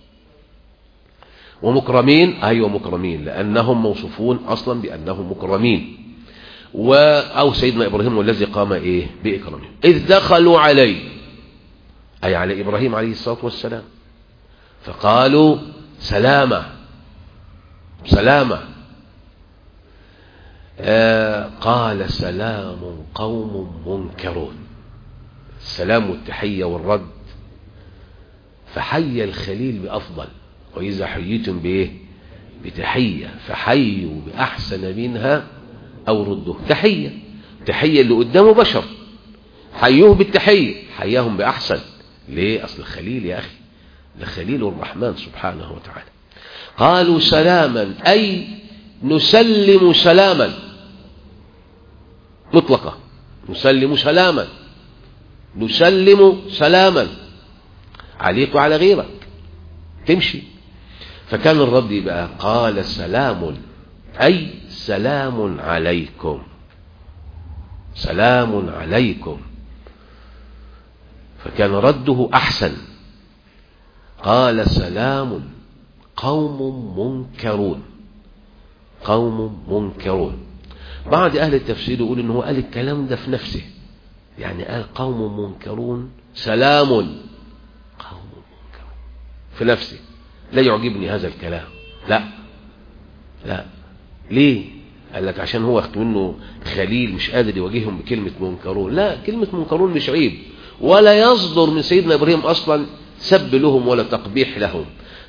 ومكرمين أيوة مكرمين لأنهم موصوفون أصلا بأنهم مكرمين و أو سيدنا إبراهيم والذي قام إيه بإكرامهم إذ دخلوا عليه أي على إبراهيم عليه الصلاة والسلام فقالوا سلامة سلامة آه قال سلام قوم منكرون السلام والتحية والرد فحي الخليل بأفضل وإذا حييتم بإيه بتحية فحيوا بأحسن منها أو ردوه تحية تحية اللي قدامه بشر حيوه بالتحية حياهم بأحسن ليه أصل الخليل يا أخي ده خليل الرحمن سبحانه وتعالى قالوا سلاما أي نسلم سلاما مطلقة نسلم سلاما نسلم سلاما عليك وعلى غيرك تمشي فكان الرد يبقى قال سلام أي سلام عليكم سلام عليكم فكان رده أحسن قال سلام قوم منكرون قوم منكرون بعض أهل التفسير يقول إنه قال الكلام ده في نفسه يعني قال قوم منكرون سلام قوم منكرون في نفسه لا يعجبني هذا الكلام لا لا ليه قال لك عشان هو منه خليل مش قادر يواجههم بكلمة منكرون لا كلمة منكرون مش عيب ولا يصدر من سيدنا إبراهيم أصلا سب لهم ولا تقبيح لهم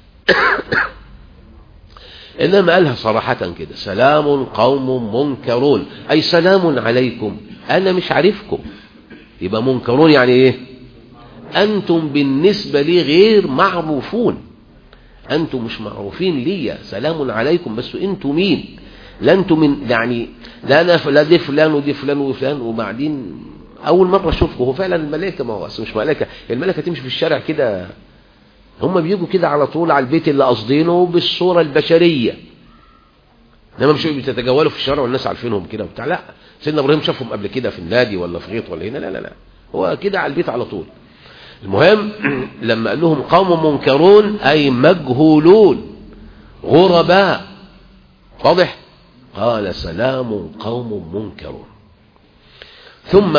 إنما قالها صراحة كده سلام قوم منكرون أي سلام عليكم أنا مش عارفكم يبقى منكرون يعني إيه أنتم بالنسبة لي غير معروفون أنتم مش معروفين ليا سلام عليكم بس أنتم مين لا أنتم من يعني لا أنا لا دي فلان ودي فلان وفلان وبعدين أول مرة أشوفكم هو فعلا الملائكة ما هو مش ملائكة الملائكة تمشي في الشارع كده هم بيجوا كده على طول على البيت اللي قاصدينه بالصورة البشرية انما مش بتتجولوا في الشارع والناس عارفينهم كده وبتاع لا سيدنا ابراهيم شافهم قبل كده في النادي ولا في غيط ولا هنا لا لا لا هو كده على البيت على طول المهم لما قال لهم قوم منكرون أي مجهولون غرباء واضح قال سلام قوم منكرون ثم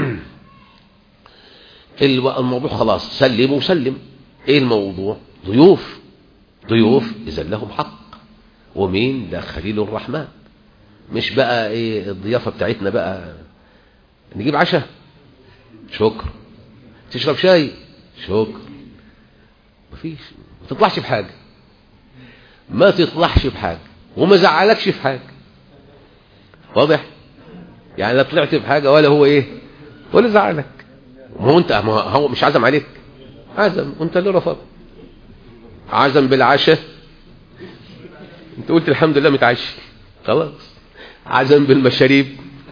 الموضوع خلاص سلم وسلم ايه الموضوع ضيوف ضيوف اذا لهم حق ومين ده خليل الرحمن مش بقى ايه الضيافة بتاعتنا بقى نجيب عشاء شكر تشرب شاي شكر مفيش ما تطلعش بحاجة ما تطلعش بحاجة وما زعلكش في حاجة واضح يعني لا طلعت بحاجة ولا هو ايه ولا زعلك ما هو انت ما هو مش عزم عليك عزم وانت اللي رفض عزم بالعشاء انت قلت الحمد لله متعشي خلاص عزم بالمشاريب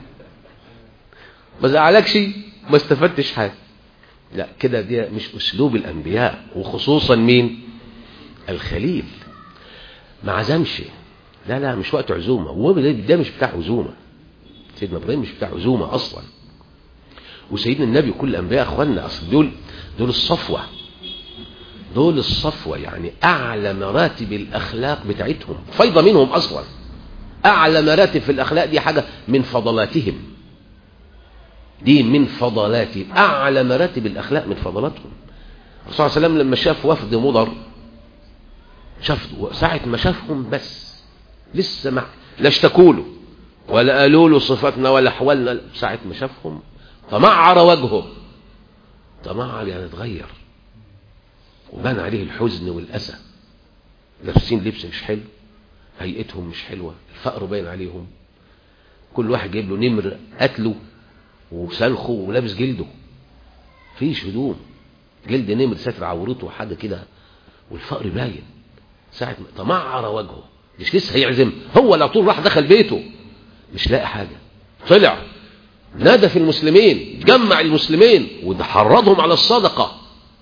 ما زعلكش ما استفدتش حاجة لا كده دي مش اسلوب الانبياء وخصوصا مين الخليل ما عزمش لا لا مش وقت عزومة هو ده مش بتاع عزومة سيدنا ابراهيم مش بتاع عزومة اصلا وسيدنا النبي وكل الانبياء اخواننا اصل دول دول الصفوة دول الصفوة يعني اعلى مراتب الاخلاق بتاعتهم فايضة منهم اصلا اعلى مراتب في الاخلاق دي حاجة من فضلاتهم دي من فضلاتهم اعلى مراتب الاخلاق من فضلاتهم الرسول صلى الله عليه وسلم لما شاف وفد مضر شاف ساعة ما شافهم بس لسه ما لا اشتكوا له ولا قالوا له صفاتنا ولا احوالنا ساعة ما شافهم تمعر وجهه تمعر يعني اتغير وبان عليه الحزن والأسى لابسين لبس مش حلو هيئتهم مش حلوة الفقر باين عليهم كل واحد جايب له نمر قتله وسلخه ولابس جلده فيش هدوم جلد نمر ساتر عورته وحاجة كده والفقر باين ساعة تمعر وجهه مش لسه هيعزم هو على طول راح دخل بيته مش لاقي حاجة طلع نادى في المسلمين جمع المسلمين وحرضهم على الصدقة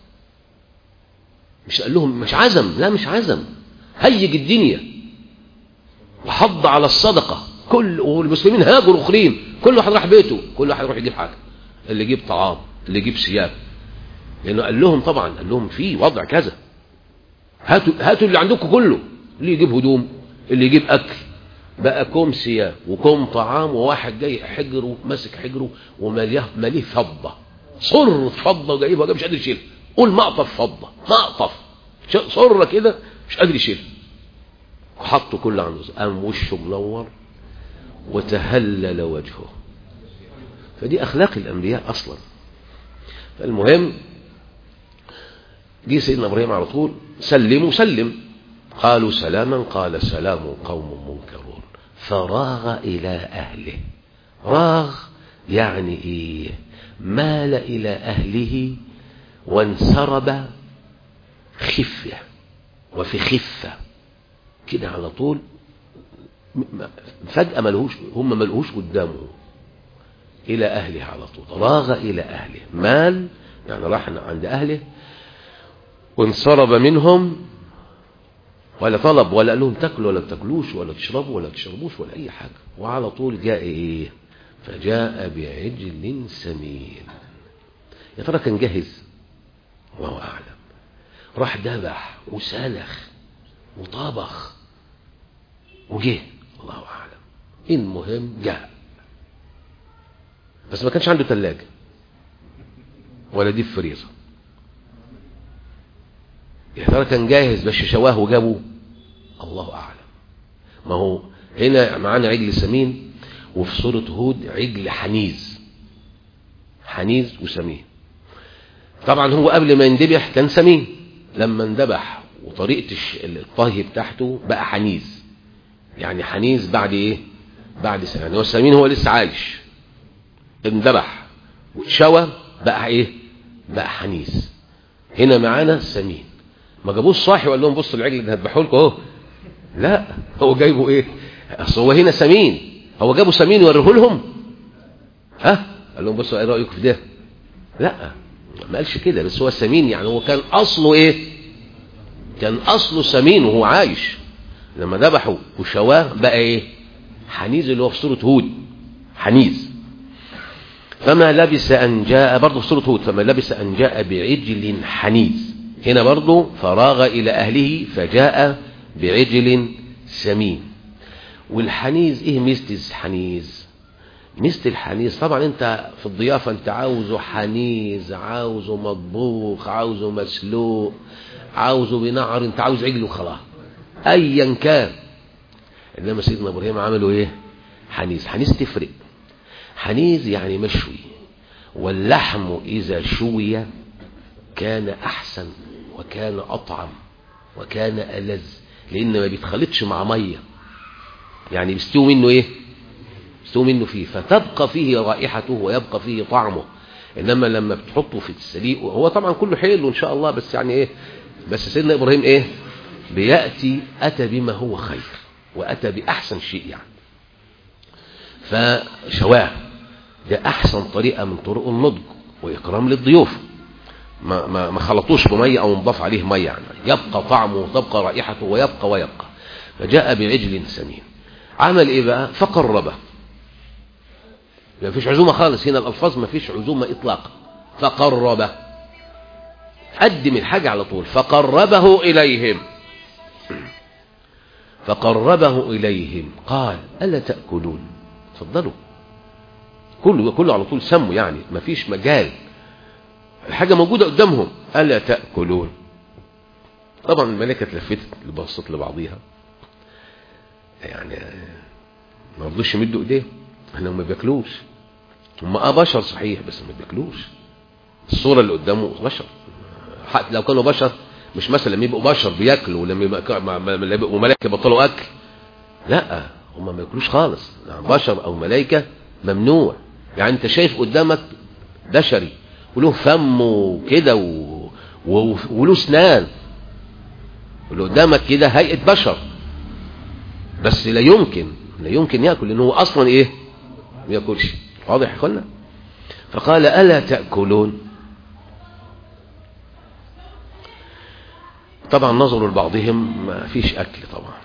مش قال لهم مش عزم لا مش عزم هيج الدنيا وحض على الصدقة كل والمسلمين هاجروا اخرين كل واحد راح بيته كل واحد يروح يجيب حاجة اللي يجيب طعام اللي يجيب ثياب لانه قال لهم طبعا قال لهم في وضع كذا هاتوا هاتوا اللي عندكم كله اللي يجيب هدوم اللي يجيب اكل بقى كوم ثياب وكوم طعام وواحد جاي حجره ماسك حجره ومليه مليه فضه صر فضه وجايبها مش قادر يشيلها قول مقطف فضه مقطف صر كده مش قادر يشيلها وحطوا كل عنده قام وشه منور وتهلل وجهه فدي اخلاق الانبياء اصلا فالمهم جه سيدنا ابراهيم على طول سلموا سلم قالوا سلاما قال سلام قوم منكرون فراغ إلى أهله راغ يعني إيه مال إلى أهله وانسرب خفة وفي خفة كده على طول فجأة ملهوش هم ملهوش قدامه إلى أهله على طول راغ إلى أهله مال يعني راح عند أهله وانصرب منهم ولا طلب ولا قال لهم تاكلوا ولا تاكلوش ولا تشربوا ولا تشربوش ولا اي حاجه وعلى طول جاء ايه فجاء بعجل سمين يا ترى كان جاهز الله اعلم راح ذبح وسلخ وطبخ وجه الله اعلم المهم جاء بس ما كانش عنده ثلاجه ولا دي فريزر يا ترى كان جاهز بس شواه وجابه الله اعلم ما هو هنا معانا عجل سمين وفي سورة هود عجل حنيز حنيز وسمين طبعا هو قبل ما يندبح كان سمين لما اندبح وطريقة الطهي بتاعته بقى حنيز يعني حنيز بعد ايه بعد سنة يعني هو السمين هو لسه عايش اندبح واتشوى بقى ايه بقى حنيز هنا معانا سمين ما جابوش صاحي وقال لهم بصوا العجل ده هذبحه لكم اهو لا هو جايبه ايه اصل هو هنا سمين هو جابوا سمين يوريه لهم ها قال لهم بصوا ايه رايكم في ده لا ما قالش كده بس هو سمين يعني هو كان اصله ايه كان اصله سمين وهو عايش لما ذبحوا وشواه بقى ايه حنيز اللي هو في سوره هود حنيز فما لبس أن جاء برضه في سورة هود فما لبس أن جاء بعجل حنيز هنا برضه فراغ إلى أهله فجاء بعجل سمين والحنيز إيه ميزة الحنيز ميزة الحنيز طبعا أنت في الضيافة أنت عاوزه حنيز عاوزه مطبوخ عاوزه مسلوق عاوزه بنعر أنت عاوز عجل وخلاص أيا كان إنما سيدنا إبراهيم عملوا إيه حنيز حنيز تفرق حنيز يعني مشوي واللحم إذا شوي كان أحسن وكان أطعم وكان ألذ لأن ما بيتخلطش مع مية يعني بيستوي منه إيه بيستوي منه فيه فتبقى فيه رائحته ويبقى فيه طعمه إنما لما بتحطه في السليق هو طبعا كله حلو إن شاء الله بس يعني إيه بس سيدنا إبراهيم إيه بيأتي أتى بما هو خير وأتى بأحسن شيء يعني فشواه ده أحسن طريقة من طرق النضج وإكرام للضيوف ما, ما, ما خلطوش بمية أو نضاف عليه مية يعني يبقى طعمه وتبقى رائحته ويبقى ويبقى فجاء بعجل سمين عمل إيه بقى فقربه ما فيش عزومة خالص هنا الألفاظ ما فيش عزومة إطلاقا فقربه قدم الحاجة على طول فقربه إليهم فقربه إليهم قال ألا تأكلون تفضلوا كله كله على طول سموا يعني ما فيش مجال الحاجة موجودة قدامهم ألا تأكلون طبعا الملائكة اتلفتت لبصت لبعضيها يعني ما رضوش يمدوا ايديهم انهم ما بياكلوش هم اه بشر صحيح بس ما بياكلوش الصورة اللي قدامه بشر حتى لو كانوا بشر مش مثلا لما يبقوا بشر بياكلوا لما يبقوا ملائكة بطلوا اكل لا هم ما ياكلوش خالص يعني بشر او ملائكة ممنوع يعني انت شايف قدامك بشري وله فم وكده و... و... وله اسنان واللي قدامك كده هيئة بشر بس لا يمكن لا يمكن ياكل لانه هو اصلا ايه ما ياكلش واضح يا اخوانا فقال الا تاكلون طبعا نظروا لبعضهم ما فيش اكل طبعا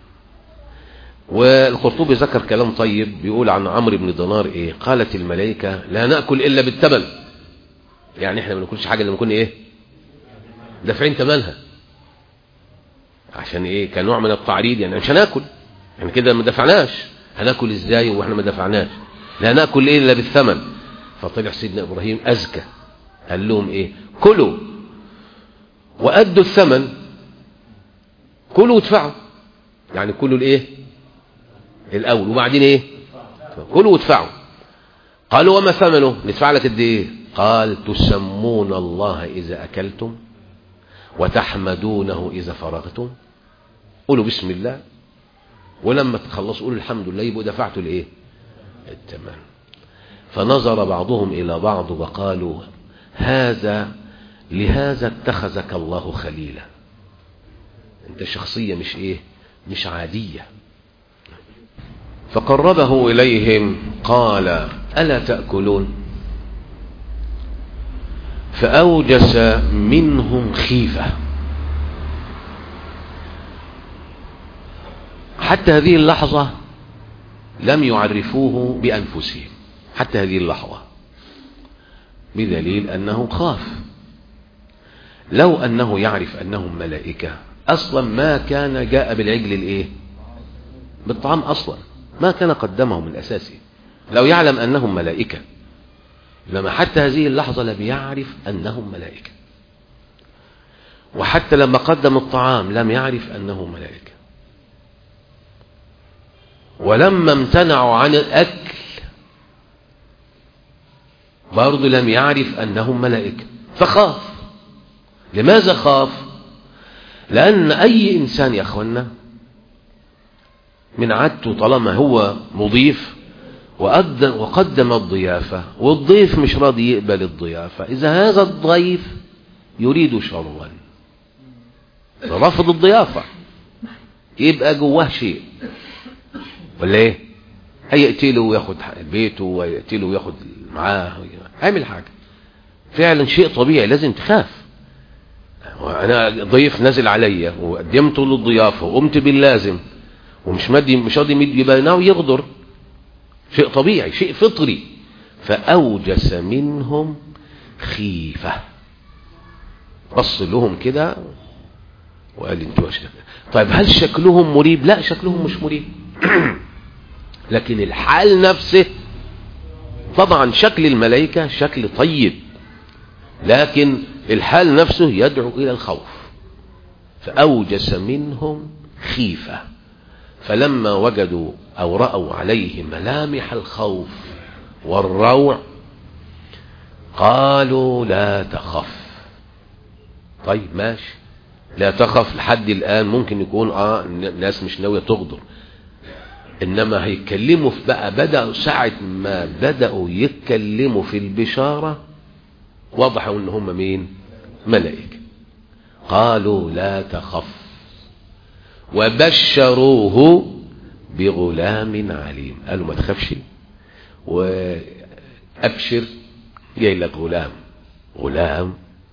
والقرطبي ذكر كلام طيب بيقول عن عمرو بن دينار ايه قالت الملائكة لا نأكل الا بالثمن يعني احنا ما ناكلش حاجة لما نكون ايه دافعين ثمنها عشان ايه كنوع من التعريض يعني مش هناكل احنا كده ما دفعناش هناكل ازاي واحنا ما دفعناش لا ناكل الا بالثمن فطلع سيدنا ابراهيم اذكى قال لهم ايه كلوا وادوا الثمن كلوا وادفعوا يعني كلوا الايه الاول وبعدين ايه كلوا وادفعوا قالوا وما ثمنه ندفع لك قد ايه قال تسمون الله اذا اكلتم وتحمدونه اذا فرغتم قولوا بسم الله ولما تخلصوا قولوا الحمد لله يبقوا دفعتوا الايه الثمن فنظر بعضهم الى بعض وقالوا هذا لهذا اتخذك الله خليلا انت شخصية مش ايه مش عادية فقربه اليهم قال الا تأكلون فاوجس منهم خيفة حتى هذه اللحظة لم يعرفوه بأنفسهم حتى هذه اللحظة بدليل أنه خاف لو أنه يعرف أنهم ملائكة أصلا ما كان جاء بالعجل الإيه بالطعام أصلا ما كان قدمه من أساسه لو يعلم أنهم ملائكة لما حتى هذه اللحظة لم يعرف أنهم ملائكة وحتى لما قدم الطعام لم يعرف أنهم ملائكة ولما امتنعوا عن الأكل برضه لم يعرف أنهم ملائكة فخاف لماذا خاف لأن أي إنسان يا أخوانا من عادته طالما هو مضيف وقدم, وقدم الضيافة والضيف مش راضي يقبل الضيافة إذا هذا الضيف يريد شرا رفض الضيافة يبقى جواه شيء ولا ايه هيقتله وياخد بيته ويقتله وياخد معاه اعمل حاجة فعلا شيء طبيعي لازم تخاف وانا ضيف نازل عليا وقدمته للضيافة وقمت باللازم ومش مدي مش راضي يمد يبقى ناوي يغدر شيء طبيعي شيء فطري فأوجس منهم خيفة بص لهم كده وقال انتوا أشتك. طيب هل شكلهم مريب لا شكلهم مش مريب لكن الحال نفسه طبعا شكل الملائكة شكل طيب لكن الحال نفسه يدعو إلى الخوف فأوجس منهم خيفة فلما وجدوا أو رأوا عليه ملامح الخوف والروع قالوا لا تخف طيب ماشي لا تخف لحد الآن ممكن يكون آه الناس مش ناوية تغدر إنما هيتكلموا في بقى بدأوا ساعة ما بدأوا يتكلموا في البشارة وضحوا إن هم مين ملائكة قالوا لا تخف وبشروه بغلام عليم قالوا ما تخافش وأبشر جاي لك غلام غلام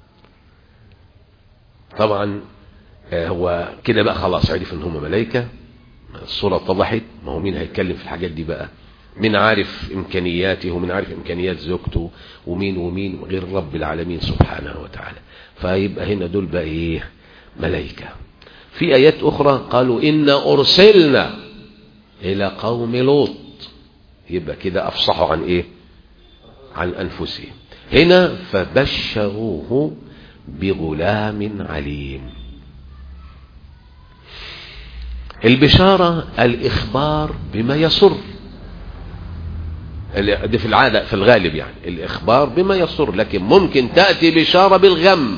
طبعا هو كده بقى خلاص عرف ان هم ملائكه الصوره اتضحت ما هو مين هيتكلم في الحاجات دي بقى مين عارف امكانياته ومين عارف امكانيات زوجته ومين ومين غير رب العالمين سبحانه وتعالى فيبقى هنا دول بقى ايه ملائكه في ايات اخرى قالوا انا ارسلنا الى قوم لوط يبقى كده افصحوا عن ايه عن انفسهم هنا فبشروه بغلام عليم البشارة الإخبار بما يسر دي في العادة في الغالب يعني الإخبار بما يسر لكن ممكن تأتي بشارة بالغم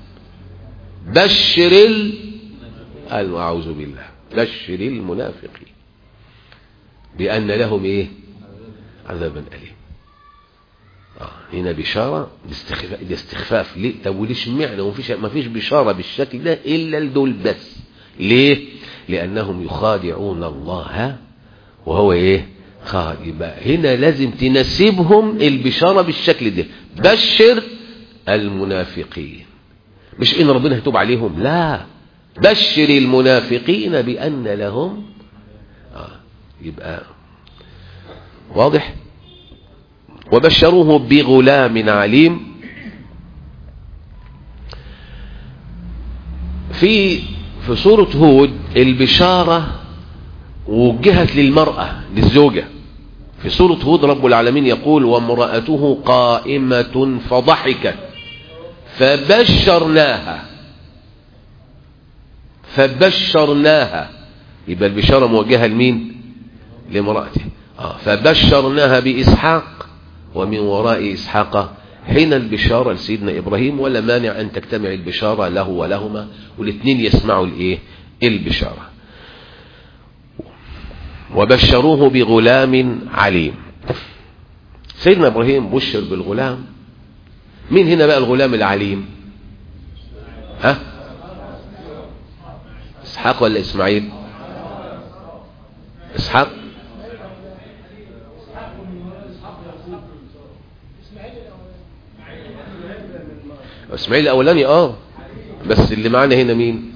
بشر ال أعوذ بالله بشر المنافقين بأن لهم إيه عذابا أليم آه. هنا بشارة باستخفاف, باستخفاف ليه طب وليش معنى ومفيش ما فيش بشارة بالشكل ده إلا لدول بس ليه لأنهم يخادعون الله وهو إيه يبقى هنا لازم تنسبهم البشارة بالشكل ده بشر المنافقين مش إن ربنا هيتوب عليهم لا بشر المنافقين بأن لهم آه. يبقى واضح وبشروه بغلام عليم في في سورة هود البشارة وجهت للمرأة للزوجة في سورة هود رب العالمين يقول وامرأته قائمة فضحكت فبشرناها فبشرناها يبقى البشارة موجهة لمين لامرأته آه فبشرناها بإسحاق ومن وراء إسحاق حين البشارة لسيدنا إبراهيم ولا مانع أن تجتمع البشارة له ولهما والاثنين يسمعوا الإيه البشارة وبشروه بغلام عليم سيدنا إبراهيم بشر بالغلام مين هنا بقى الغلام العليم ها إسحاق ولا إسماعيل إسحاق اسماعيل الاولاني اه بس اللي معانا هنا مين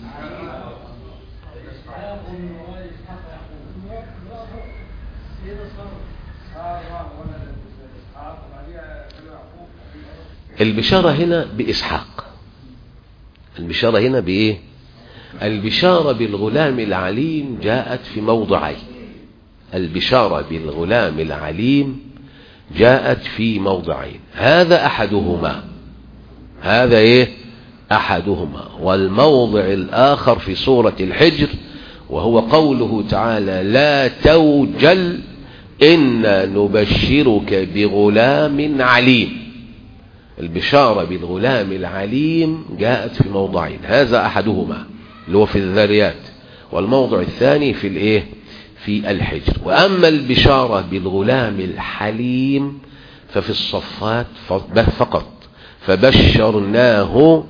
البشارة هنا بإسحاق البشارة هنا بإيه البشارة بالغلام العليم جاءت في موضعين البشارة بالغلام العليم جاءت في موضعين هذا أحدهما هذا ايه احدهما والموضع الاخر في سورة الحجر وهو قوله تعالى لا توجل إنا نبشرك بغلام عليم البشارة بالغلام العليم جاءت في موضعين هذا أحدهما اللي هو في الذريات والموضع الثاني في الايه في الحجر وأما البشارة بالغلام الحليم ففي الصفات فقط فبشرناه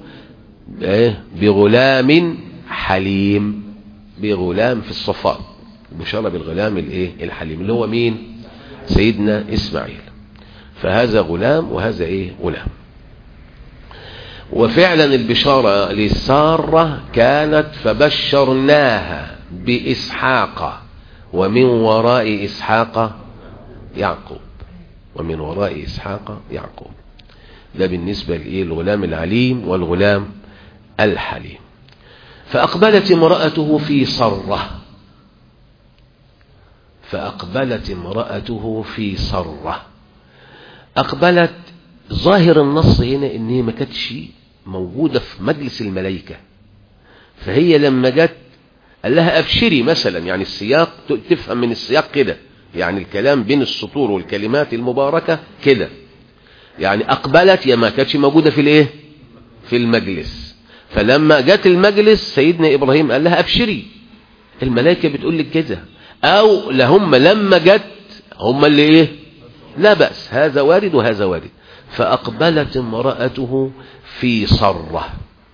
بغلام حليم بغلام في الصفات بشارة بالغلام الايه الحليم اللي هو مين سيدنا اسماعيل فهذا غلام وهذا ايه غلام وفعلا البشارة للسارة كانت فبشرناها بإسحاق ومن وراء إسحاق يعقوب ومن وراء إسحاق يعقوب ده بالنسبة للغلام العليم والغلام الحليم فأقبلت امرأته في صرة فأقبلت امرأته في صرة أقبلت ظاهر النص هنا إن هي ما كانتش موجودة في مجلس الملائكة فهي لما جت قال لها أبشري مثلا يعني السياق تفهم من السياق كده يعني الكلام بين السطور والكلمات المباركة كده يعني أقبلت يا ما كانتش موجودة في الإيه في المجلس فلما جت المجلس سيدنا إبراهيم قال لها أبشري الملائكة بتقول لك كده أو لهم لما جت هم اللي إيه لا بأس هذا وارد وهذا وارد فأقبلت امرأته في صرة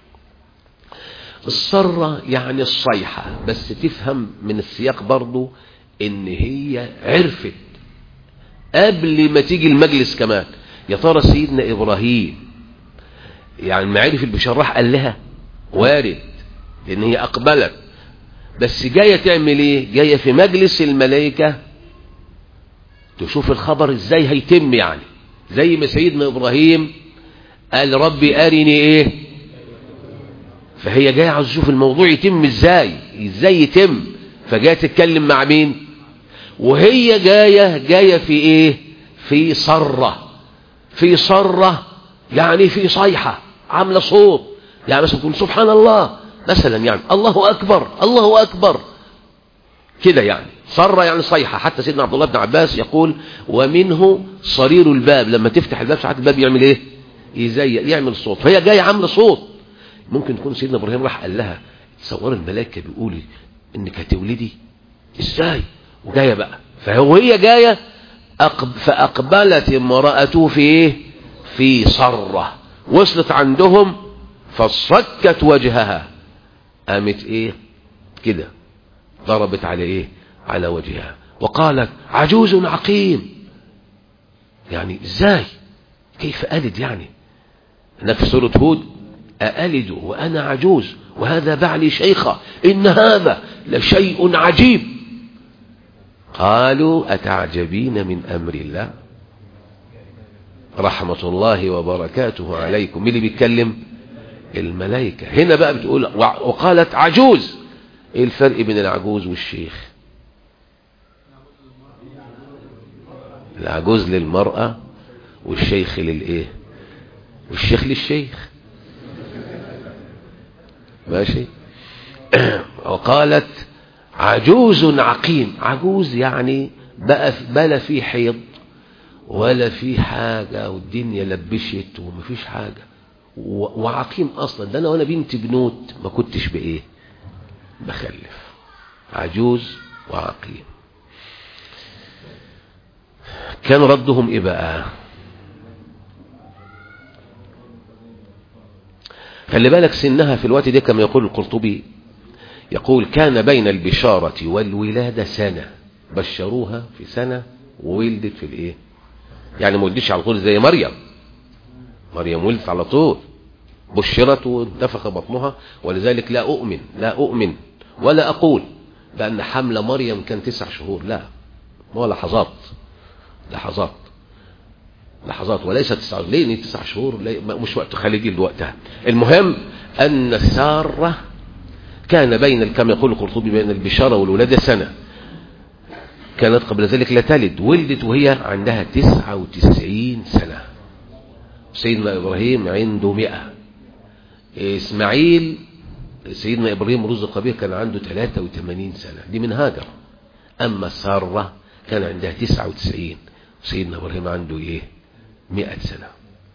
الصرة يعني الصيحة بس تفهم من السياق برضو ان هي عرفت قبل ما تيجي المجلس كمان يا ترى سيدنا ابراهيم يعني المعارف البشراح قال لها وارد لان هي اقبلت بس جاية تعمل ايه جاية في مجلس الملائكة تشوف الخبر ازاي هيتم يعني زي ما سيدنا ابراهيم قال ربي ارني ايه فهي جاية عاوز تشوف الموضوع يتم ازاي ازاي يتم فجاية تتكلم مع مين وهي جاية جاية في ايه في صرة في صرة يعني في صيحة عاملة صوت يعني مثلا تقول سبحان الله مثلا يعني الله اكبر الله اكبر كده يعني صرة يعني صيحة حتى سيدنا عبد الله بن عباس يقول ومنه صرير الباب لما تفتح الباب ساعات الباب يعمل ايه يزي يعمل صوت فهي جاية عاملة صوت ممكن يكون سيدنا ابراهيم راح قال لها تصور الملائكة بيقولي انك هتولدي ازاي وجاية بقى فهو هي جاية أقب فأقبلت امرأته في ايه في صرة وصلت عندهم فصكت وجهها قامت ايه كده ضربت على ايه على وجهها وقالت عجوز عقيم يعني ازاي كيف ألد يعني هناك في سورة هود أألد وأنا عجوز وهذا بعلي شيخة إن هذا لشيء عجيب قالوا أتعجبين من أمر الله رحمة الله وبركاته عليكم مين اللي بيتكلم الملائكة هنا بقى بتقول وقالت عجوز ايه الفرق بين العجوز والشيخ العجوز للمرأة والشيخ للايه والشيخ للشيخ ماشي وقالت عجوز عقيم عجوز يعني بقى بلا في حيض ولا في حاجة والدنيا لبشت ومفيش حاجة وعقيم اصلا ده انا وانا بنت بنوت ما كنتش بايه بخلف عجوز وعقيم كان ردهم ايه بقى خلي بالك سنها في الوقت ده كما يقول القرطبي يقول كان بين البشارة والولادة سنة بشروها في سنة وولدت في الايه يعني ما ولدتش على طول زي مريم مريم ولدت على طول بشرت وانتفخ بطنها ولذلك لا أؤمن لا أؤمن ولا أقول بأن حمل مريم كان تسع شهور لا هو لحظات لحظات لحظات وليس تسع شهور ليه تسع شهور مش وقت خالدين وقتها المهم أن سارة كان بين كما يقول القرطبي بين البشارة والولادة سنة كانت قبل ذلك لا تلد ولدت وهي عندها تسعة وتسعين سنة سيدنا إبراهيم عنده مئة إسماعيل سيدنا إبراهيم رزق به كان عنده 83 سنة دي من هاجر أما سارة كان عندها 99 سيدنا إبراهيم عنده إيه 100 سنة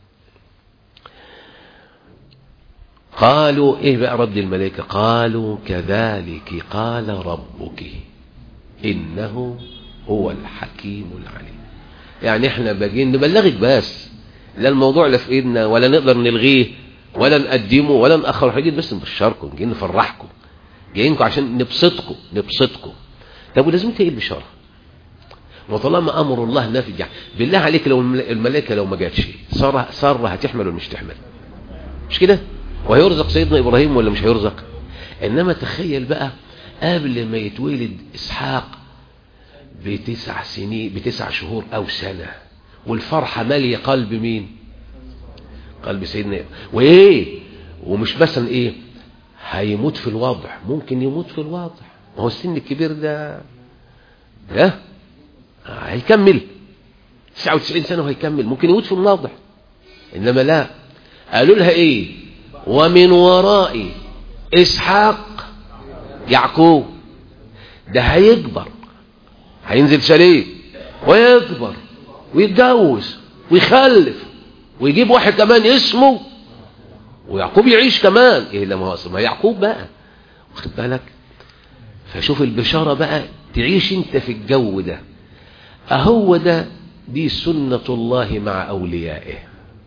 قالوا إيه بقى رد الملائكة قالوا كذلك قال ربك إنه هو الحكيم العليم يعني احنا باجين نبلغك بس لا الموضوع لا في ايدنا ولا نقدر نلغيه ولا نقدمه ولا نأخر حاجة بس نبشركم جايين نفرحكم جايينكم عشان نبسطكم نبسطكم طب ولازمتها ايه البشارة وطالما امر الله نافذ يعني بالله عليك لو الملائكه لو ما جاتش ساره ساره هتحمل ولا مش تحمل مش كده وهيرزق سيدنا ابراهيم ولا مش هيرزق انما تخيل بقى قبل ما يتولد اسحاق بتسع سنين بتسع شهور او سنه والفرحة مالية قلب مين قلب سيدنا وايه ومش مثلا ايه هيموت في الوضع ممكن يموت في الوضع ما هو السن الكبير ده ده هيكمل 99 سنة وهيكمل ممكن يموت في الوضع انما لا قالوا لها ايه ومن ورائي اسحاق يعقوب ده هيكبر هينزل شاليه ويكبر ويتجوز ويخلف ويجيب واحد كمان اسمه ويعقوب يعيش كمان ايه لما هو ما يعقوب بقى واخد بالك فشوف البشارة بقى تعيش انت في الجو ده اهو ده دي سنة الله مع اوليائه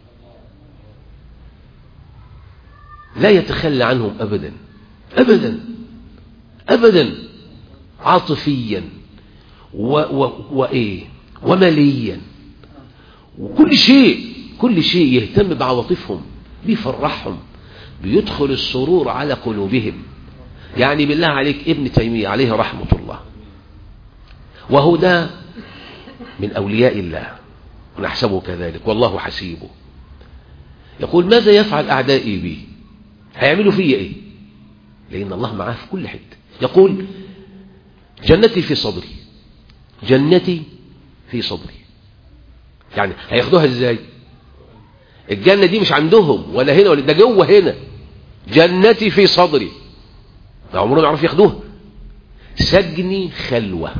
لا يتخلى عنهم ابدا ابدا ابدا عاطفيا و و وايه وماليا وكل شيء كل شيء يهتم بعواطفهم بيفرحهم بيدخل السرور على قلوبهم يعني بالله عليك ابن تيمية عليه رحمة الله وهو ده من أولياء الله ونحسبه كذلك والله حسيبه يقول ماذا يفعل أعدائي بي هيعملوا فيا إيه لأن الله معاه في كل حتة يقول جنتي في صدري جنتي في صدري يعني هياخدوها ازاي الجنة دي مش عندهم ولا هنا ولا ده جوه هنا جنتي في صدري ده عمرهم يعرف ياخدوها سجني خلوة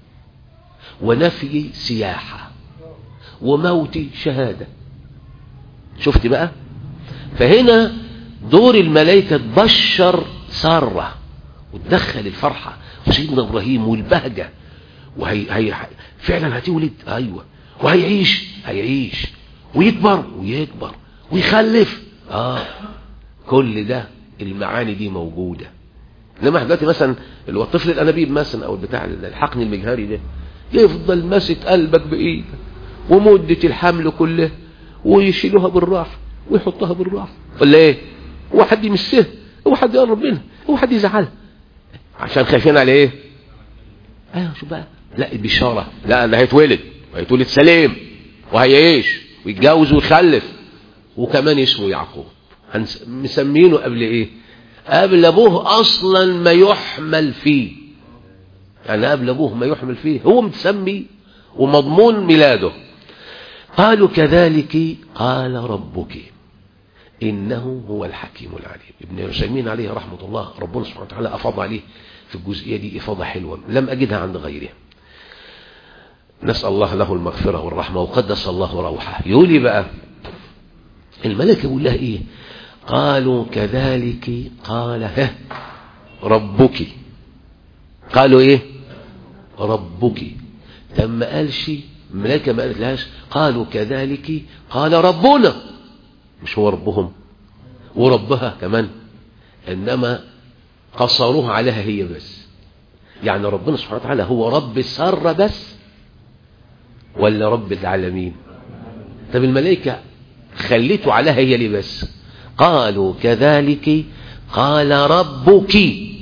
ونفي سياحة وموتي شهادة شفت بقى فهنا دور الملائكة تبشر سارة وتدخل الفرحة وسيدنا إبراهيم والبهجة وهي هي فعلا هتولد أيوة وهيعيش هيعيش ويكبر ويكبر ويخلف آه كل ده المعاني دي موجودة انما دلوقتي مثلا اللي هو الطفل الانابيب مثلا او البتاع الحقن المجهري ده يفضل ماسك قلبك بايدك ومدة الحمل كلها ويشيلوها بالراحة ويحطها بالراحة ولا ايه هو حد يمسها هو حد يقرب منها هو حد يزعلها عشان خايفين على ايه ايوه شو بقى لا البشارة لا ده هيتولد وهيتولد سليم وهيعيش ويتجوز ويخلف وكمان اسمه يعقوب مسمينه قبل ايه قبل ابوه اصلا ما يحمل فيه يعني قبل ابوه ما يحمل فيه هو متسمي ومضمون ميلاده قالوا كذلك قال ربك إنه هو الحكيم العليم ابن رشيمين عليه رحمة الله ربنا سبحانه وتعالى أفاض عليه في الجزئية دي إفاضة حلوة لم أجدها عند غيره نسأل الله له المغفرة والرحمة وقدس الله روحه يقول بقى الملك يقول لها إيه قالوا كذلك قال ها ربك قالوا إيه ربك تم قالش الملائكة ما قالت لهاش قالوا كذلك قال ربنا مش هو ربهم وربها كمان إنما قصروها عليها هي بس يعني ربنا سبحانه وتعالى هو رب السر بس ولا رب العالمين طب الملائكة خليته عليها هي ليه بس قالوا كذلك قال ربك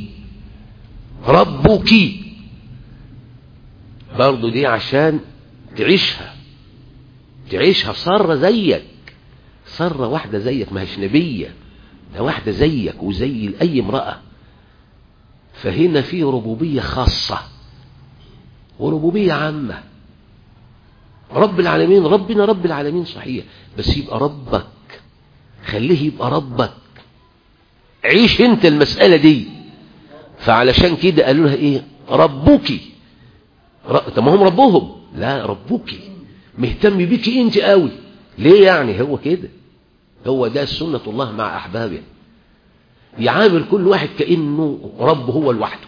ربك برضو دي عشان تعيشها تعيشها صارة زيك صارة واحدة زيك ما هيش نبية ده واحدة زيك وزي أي امرأة فهنا في ربوبية خاصة وربوبية عامة رب العالمين ربنا رب العالمين صحيح بس يبقى ربك خليه يبقى ربك عيش انت المسألة دي فعلشان كده قالوا لها ايه ربك طب ما هم ربهم لا ربك مهتم بك انت قوي ليه يعني هو كده هو ده سنة الله مع أحبابه يعامل كل واحد كأنه رب هو لوحده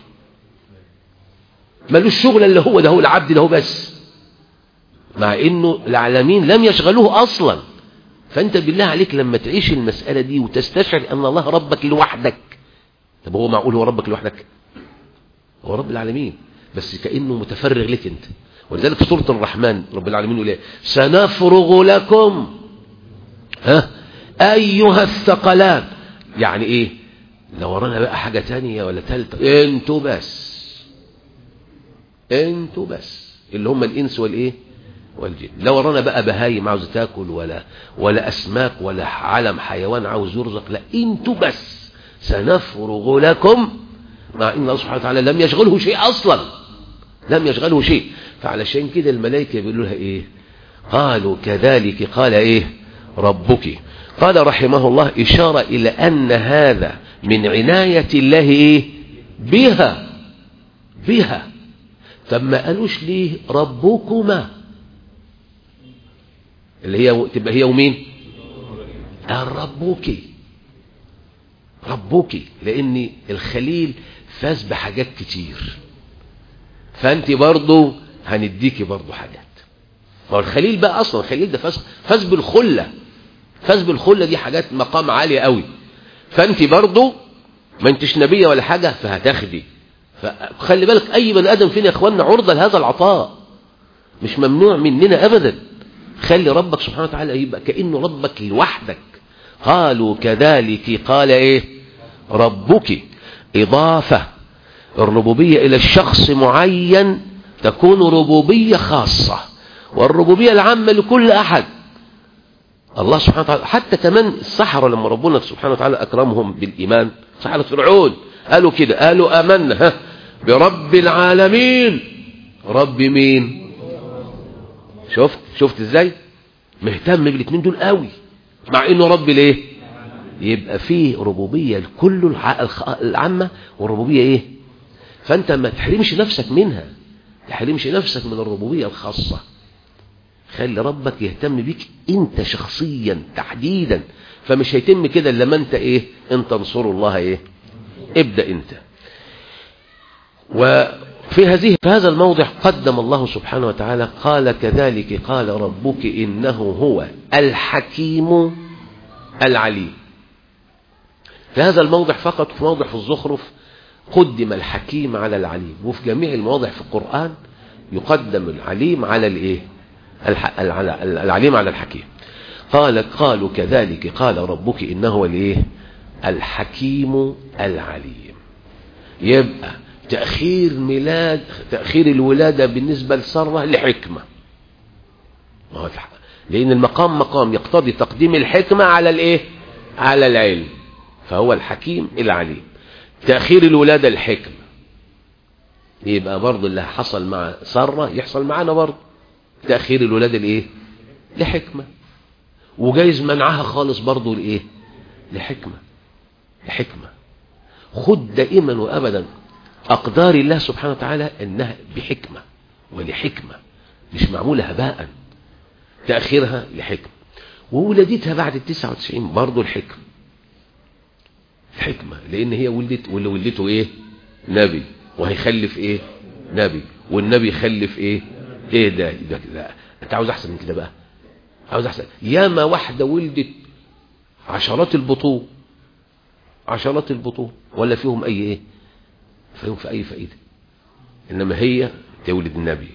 ملوش شغل اللي هو ده هو العبد ده هو بس مع انه العالمين لم يشغلوه اصلا فانت بالله عليك لما تعيش المسألة دي وتستشعر ان الله ربك لوحدك طب هو معقول هو ربك لوحدك هو رب العالمين بس كأنه متفرغ لك انت ولذلك في سورة الرحمن رب العالمين يقول ايه سنفرغ لكم ها ايها الثقلان يعني ايه لو ورانا بقى حاجة تانية ولا تالتة انتوا بس انتوا بس اللي هم الانس والايه والجن لو ورانا بقى بهايم عاوز تاكل ولا ولا اسماك ولا علم حيوان عاوز يرزق لا انتوا بس سنفرغ لكم مع ان الله سبحانه وتعالى لم يشغله شيء اصلا لم يشغله شيء فعلشان كده الملائكه بيقولوا لها ايه قالوا كذلك قال ايه ربك قال رحمه الله اشاره الى ان هذا من عنايه الله ايه بها بها طب ما قالوش ليه ربكما اللي هي تبقى هي ومين ربك ربك لان الخليل فاز بحاجات كتير فانت برضو هنديكي برضو حاجات ما هو الخليل بقى اصلا الخليل ده فاز فاز بالخله فاز بالخله دي حاجات مقام عالي قوي فانت برضو ما انتش نبيه ولا حاجه فهتاخدي فخلي بالك اي بني ادم فينا يا اخواننا عرضه لهذا العطاء مش ممنوع مننا ابدا خلي ربك سبحانه وتعالى يبقى كانه ربك لوحدك قالوا كذلك قال ايه ربك اضافه الربوبيه الى الشخص معين تكون ربوبيه خاصه والربوبيه العامه لكل احد الله سبحانه وتعالى حتى كمان السحرة لما ربنا سبحانه وتعالى أكرمهم بالإيمان سحرة فرعون قالوا كده قالوا آمنا ها برب العالمين رب مين شفت شفت ازاي مهتم بالاثنين دول قوي مع انه رب ليه يبقى فيه ربوبية لكل العامة والربوبية ايه فانت ما تحرمش نفسك منها تحرمش نفسك من الربوبية الخاصة خلي ربك يهتم بيك انت شخصيا تحديدا فمش هيتم كده الا ما انت ايه ان تنصروا الله ايه ابدا انت وفي هذه في هذا الموضع قدم الله سبحانه وتعالى قال كذلك قال ربك انه هو الحكيم العليم في هذا الموضع فقط في موضع في الزخرف قدم الحكيم على العليم وفي جميع المواضع في القرآن يقدم العليم على الايه العليم على الحكيم قال قالوا كذلك قال ربك إنه الايه الحكيم العليم يبقى تأخير ميلاد تأخير الولادة بالنسبة لسرة لحكمة لأن المقام مقام يقتضي تقديم الحكمة على الايه على العلم فهو الحكيم العليم تأخير الولادة الحكمة يبقى برضه اللي حصل مع سرة يحصل معانا برضه تأخير الولادة لإيه لحكمة وجايز منعها خالص برضو لإيه لحكمة لحكمة خد دائما وأبدا أقدار الله سبحانه وتعالى إنها بحكمة ولحكمة مش معمولة هباء تأخيرها لحكمة وولادتها بعد التسعة وتسعين برضو الحكمة الحكمة لأن هي ولدت واللي ولدته إيه نبي وهيخلف إيه نبي والنبي يخلف إيه ايه ده ده كده انت عاوز احسن من كده بقى عاوز احسن ياما واحده ولدت عشرات البطون عشرات البطون ولا فيهم اي ايه فيهم في اي فائده انما هي تولد النبي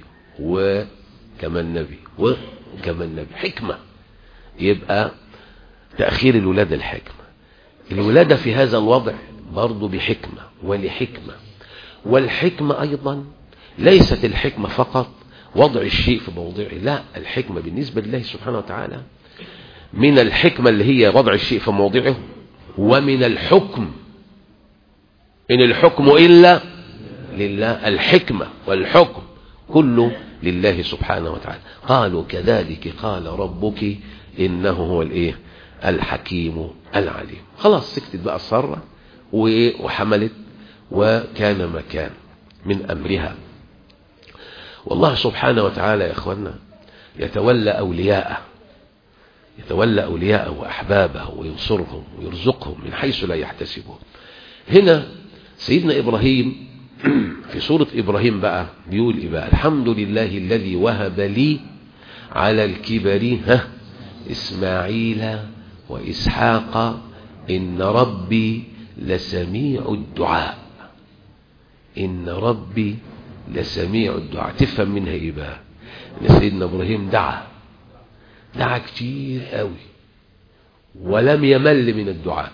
وكمان نبي وكمان نبي حكمه يبقى تاخير الولاده الحكمه الولاده في هذا الوضع برضه بحكمه ولحكمه والحكمه ايضا ليست الحكمه فقط وضع الشيء في موضعه لا الحكمة بالنسبة لله سبحانه وتعالى من الحكمة اللي هي وضع الشيء في موضعه ومن الحكم إن الحكم إلا لله الحكمة والحكم كله لله سبحانه وتعالى قالوا كذلك قال ربك إنه هو الإيه الحكيم العليم خلاص سكتت بقى الصرة وحملت وكان مكان من أمرها والله سبحانه وتعالى يا اخوانا يتولى اولياءه يتولى اولياءه واحبابه وينصرهم ويرزقهم من حيث لا يحتسبون هنا سيدنا ابراهيم في سورة ابراهيم بقى بيقول ايه بقى الحمد لله الذي وهب لي على الكبر ها اسماعيل واسحاق ان ربي لسميع الدعاء ان ربي لسميع الدعاء تفهم منها ايه بقى ان سيدنا ابراهيم دعا دعا كتير قوي ولم يمل من الدعاء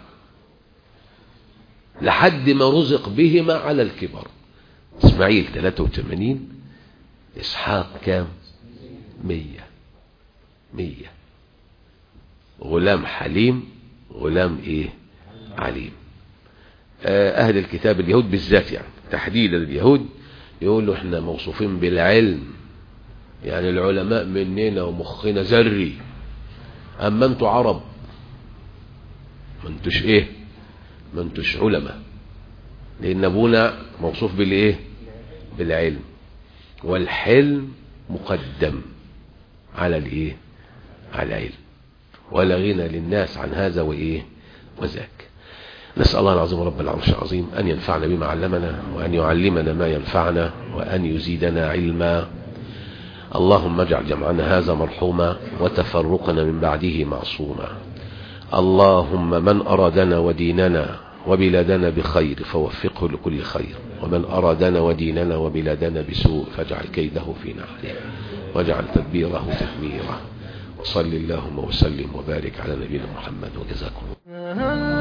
لحد ما رزق بهما على الكبر اسماعيل 83 اسحاق كام مية مية غلام حليم غلام ايه عليم اهل الكتاب اليهود بالذات يعني تحديدا اليهود يقولوا احنا موصوفين بالعلم يعني العلماء مننا ومخنا زري اما انتوا عرب ما انتوش ايه ما انتوش علماء لان ابونا موصوف بالايه بالعلم والحلم مقدم على الايه على العلم ولا غنى للناس عن هذا وايه وذاك نسأل الله العظيم رب العرش العظيم أن ينفعنا بما علمنا وأن يعلمنا ما ينفعنا وأن يزيدنا علما اللهم اجعل جمعنا هذا مرحوما وتفرقنا من بعده معصوما اللهم من أرادنا وديننا وبلادنا بخير فوفقه لكل خير ومن أرادنا وديننا وبلادنا بسوء فاجعل كيده في نحره واجعل تدبيره تدميره وصل اللهم وسلم وبارك على نبينا محمد وجزاكم الله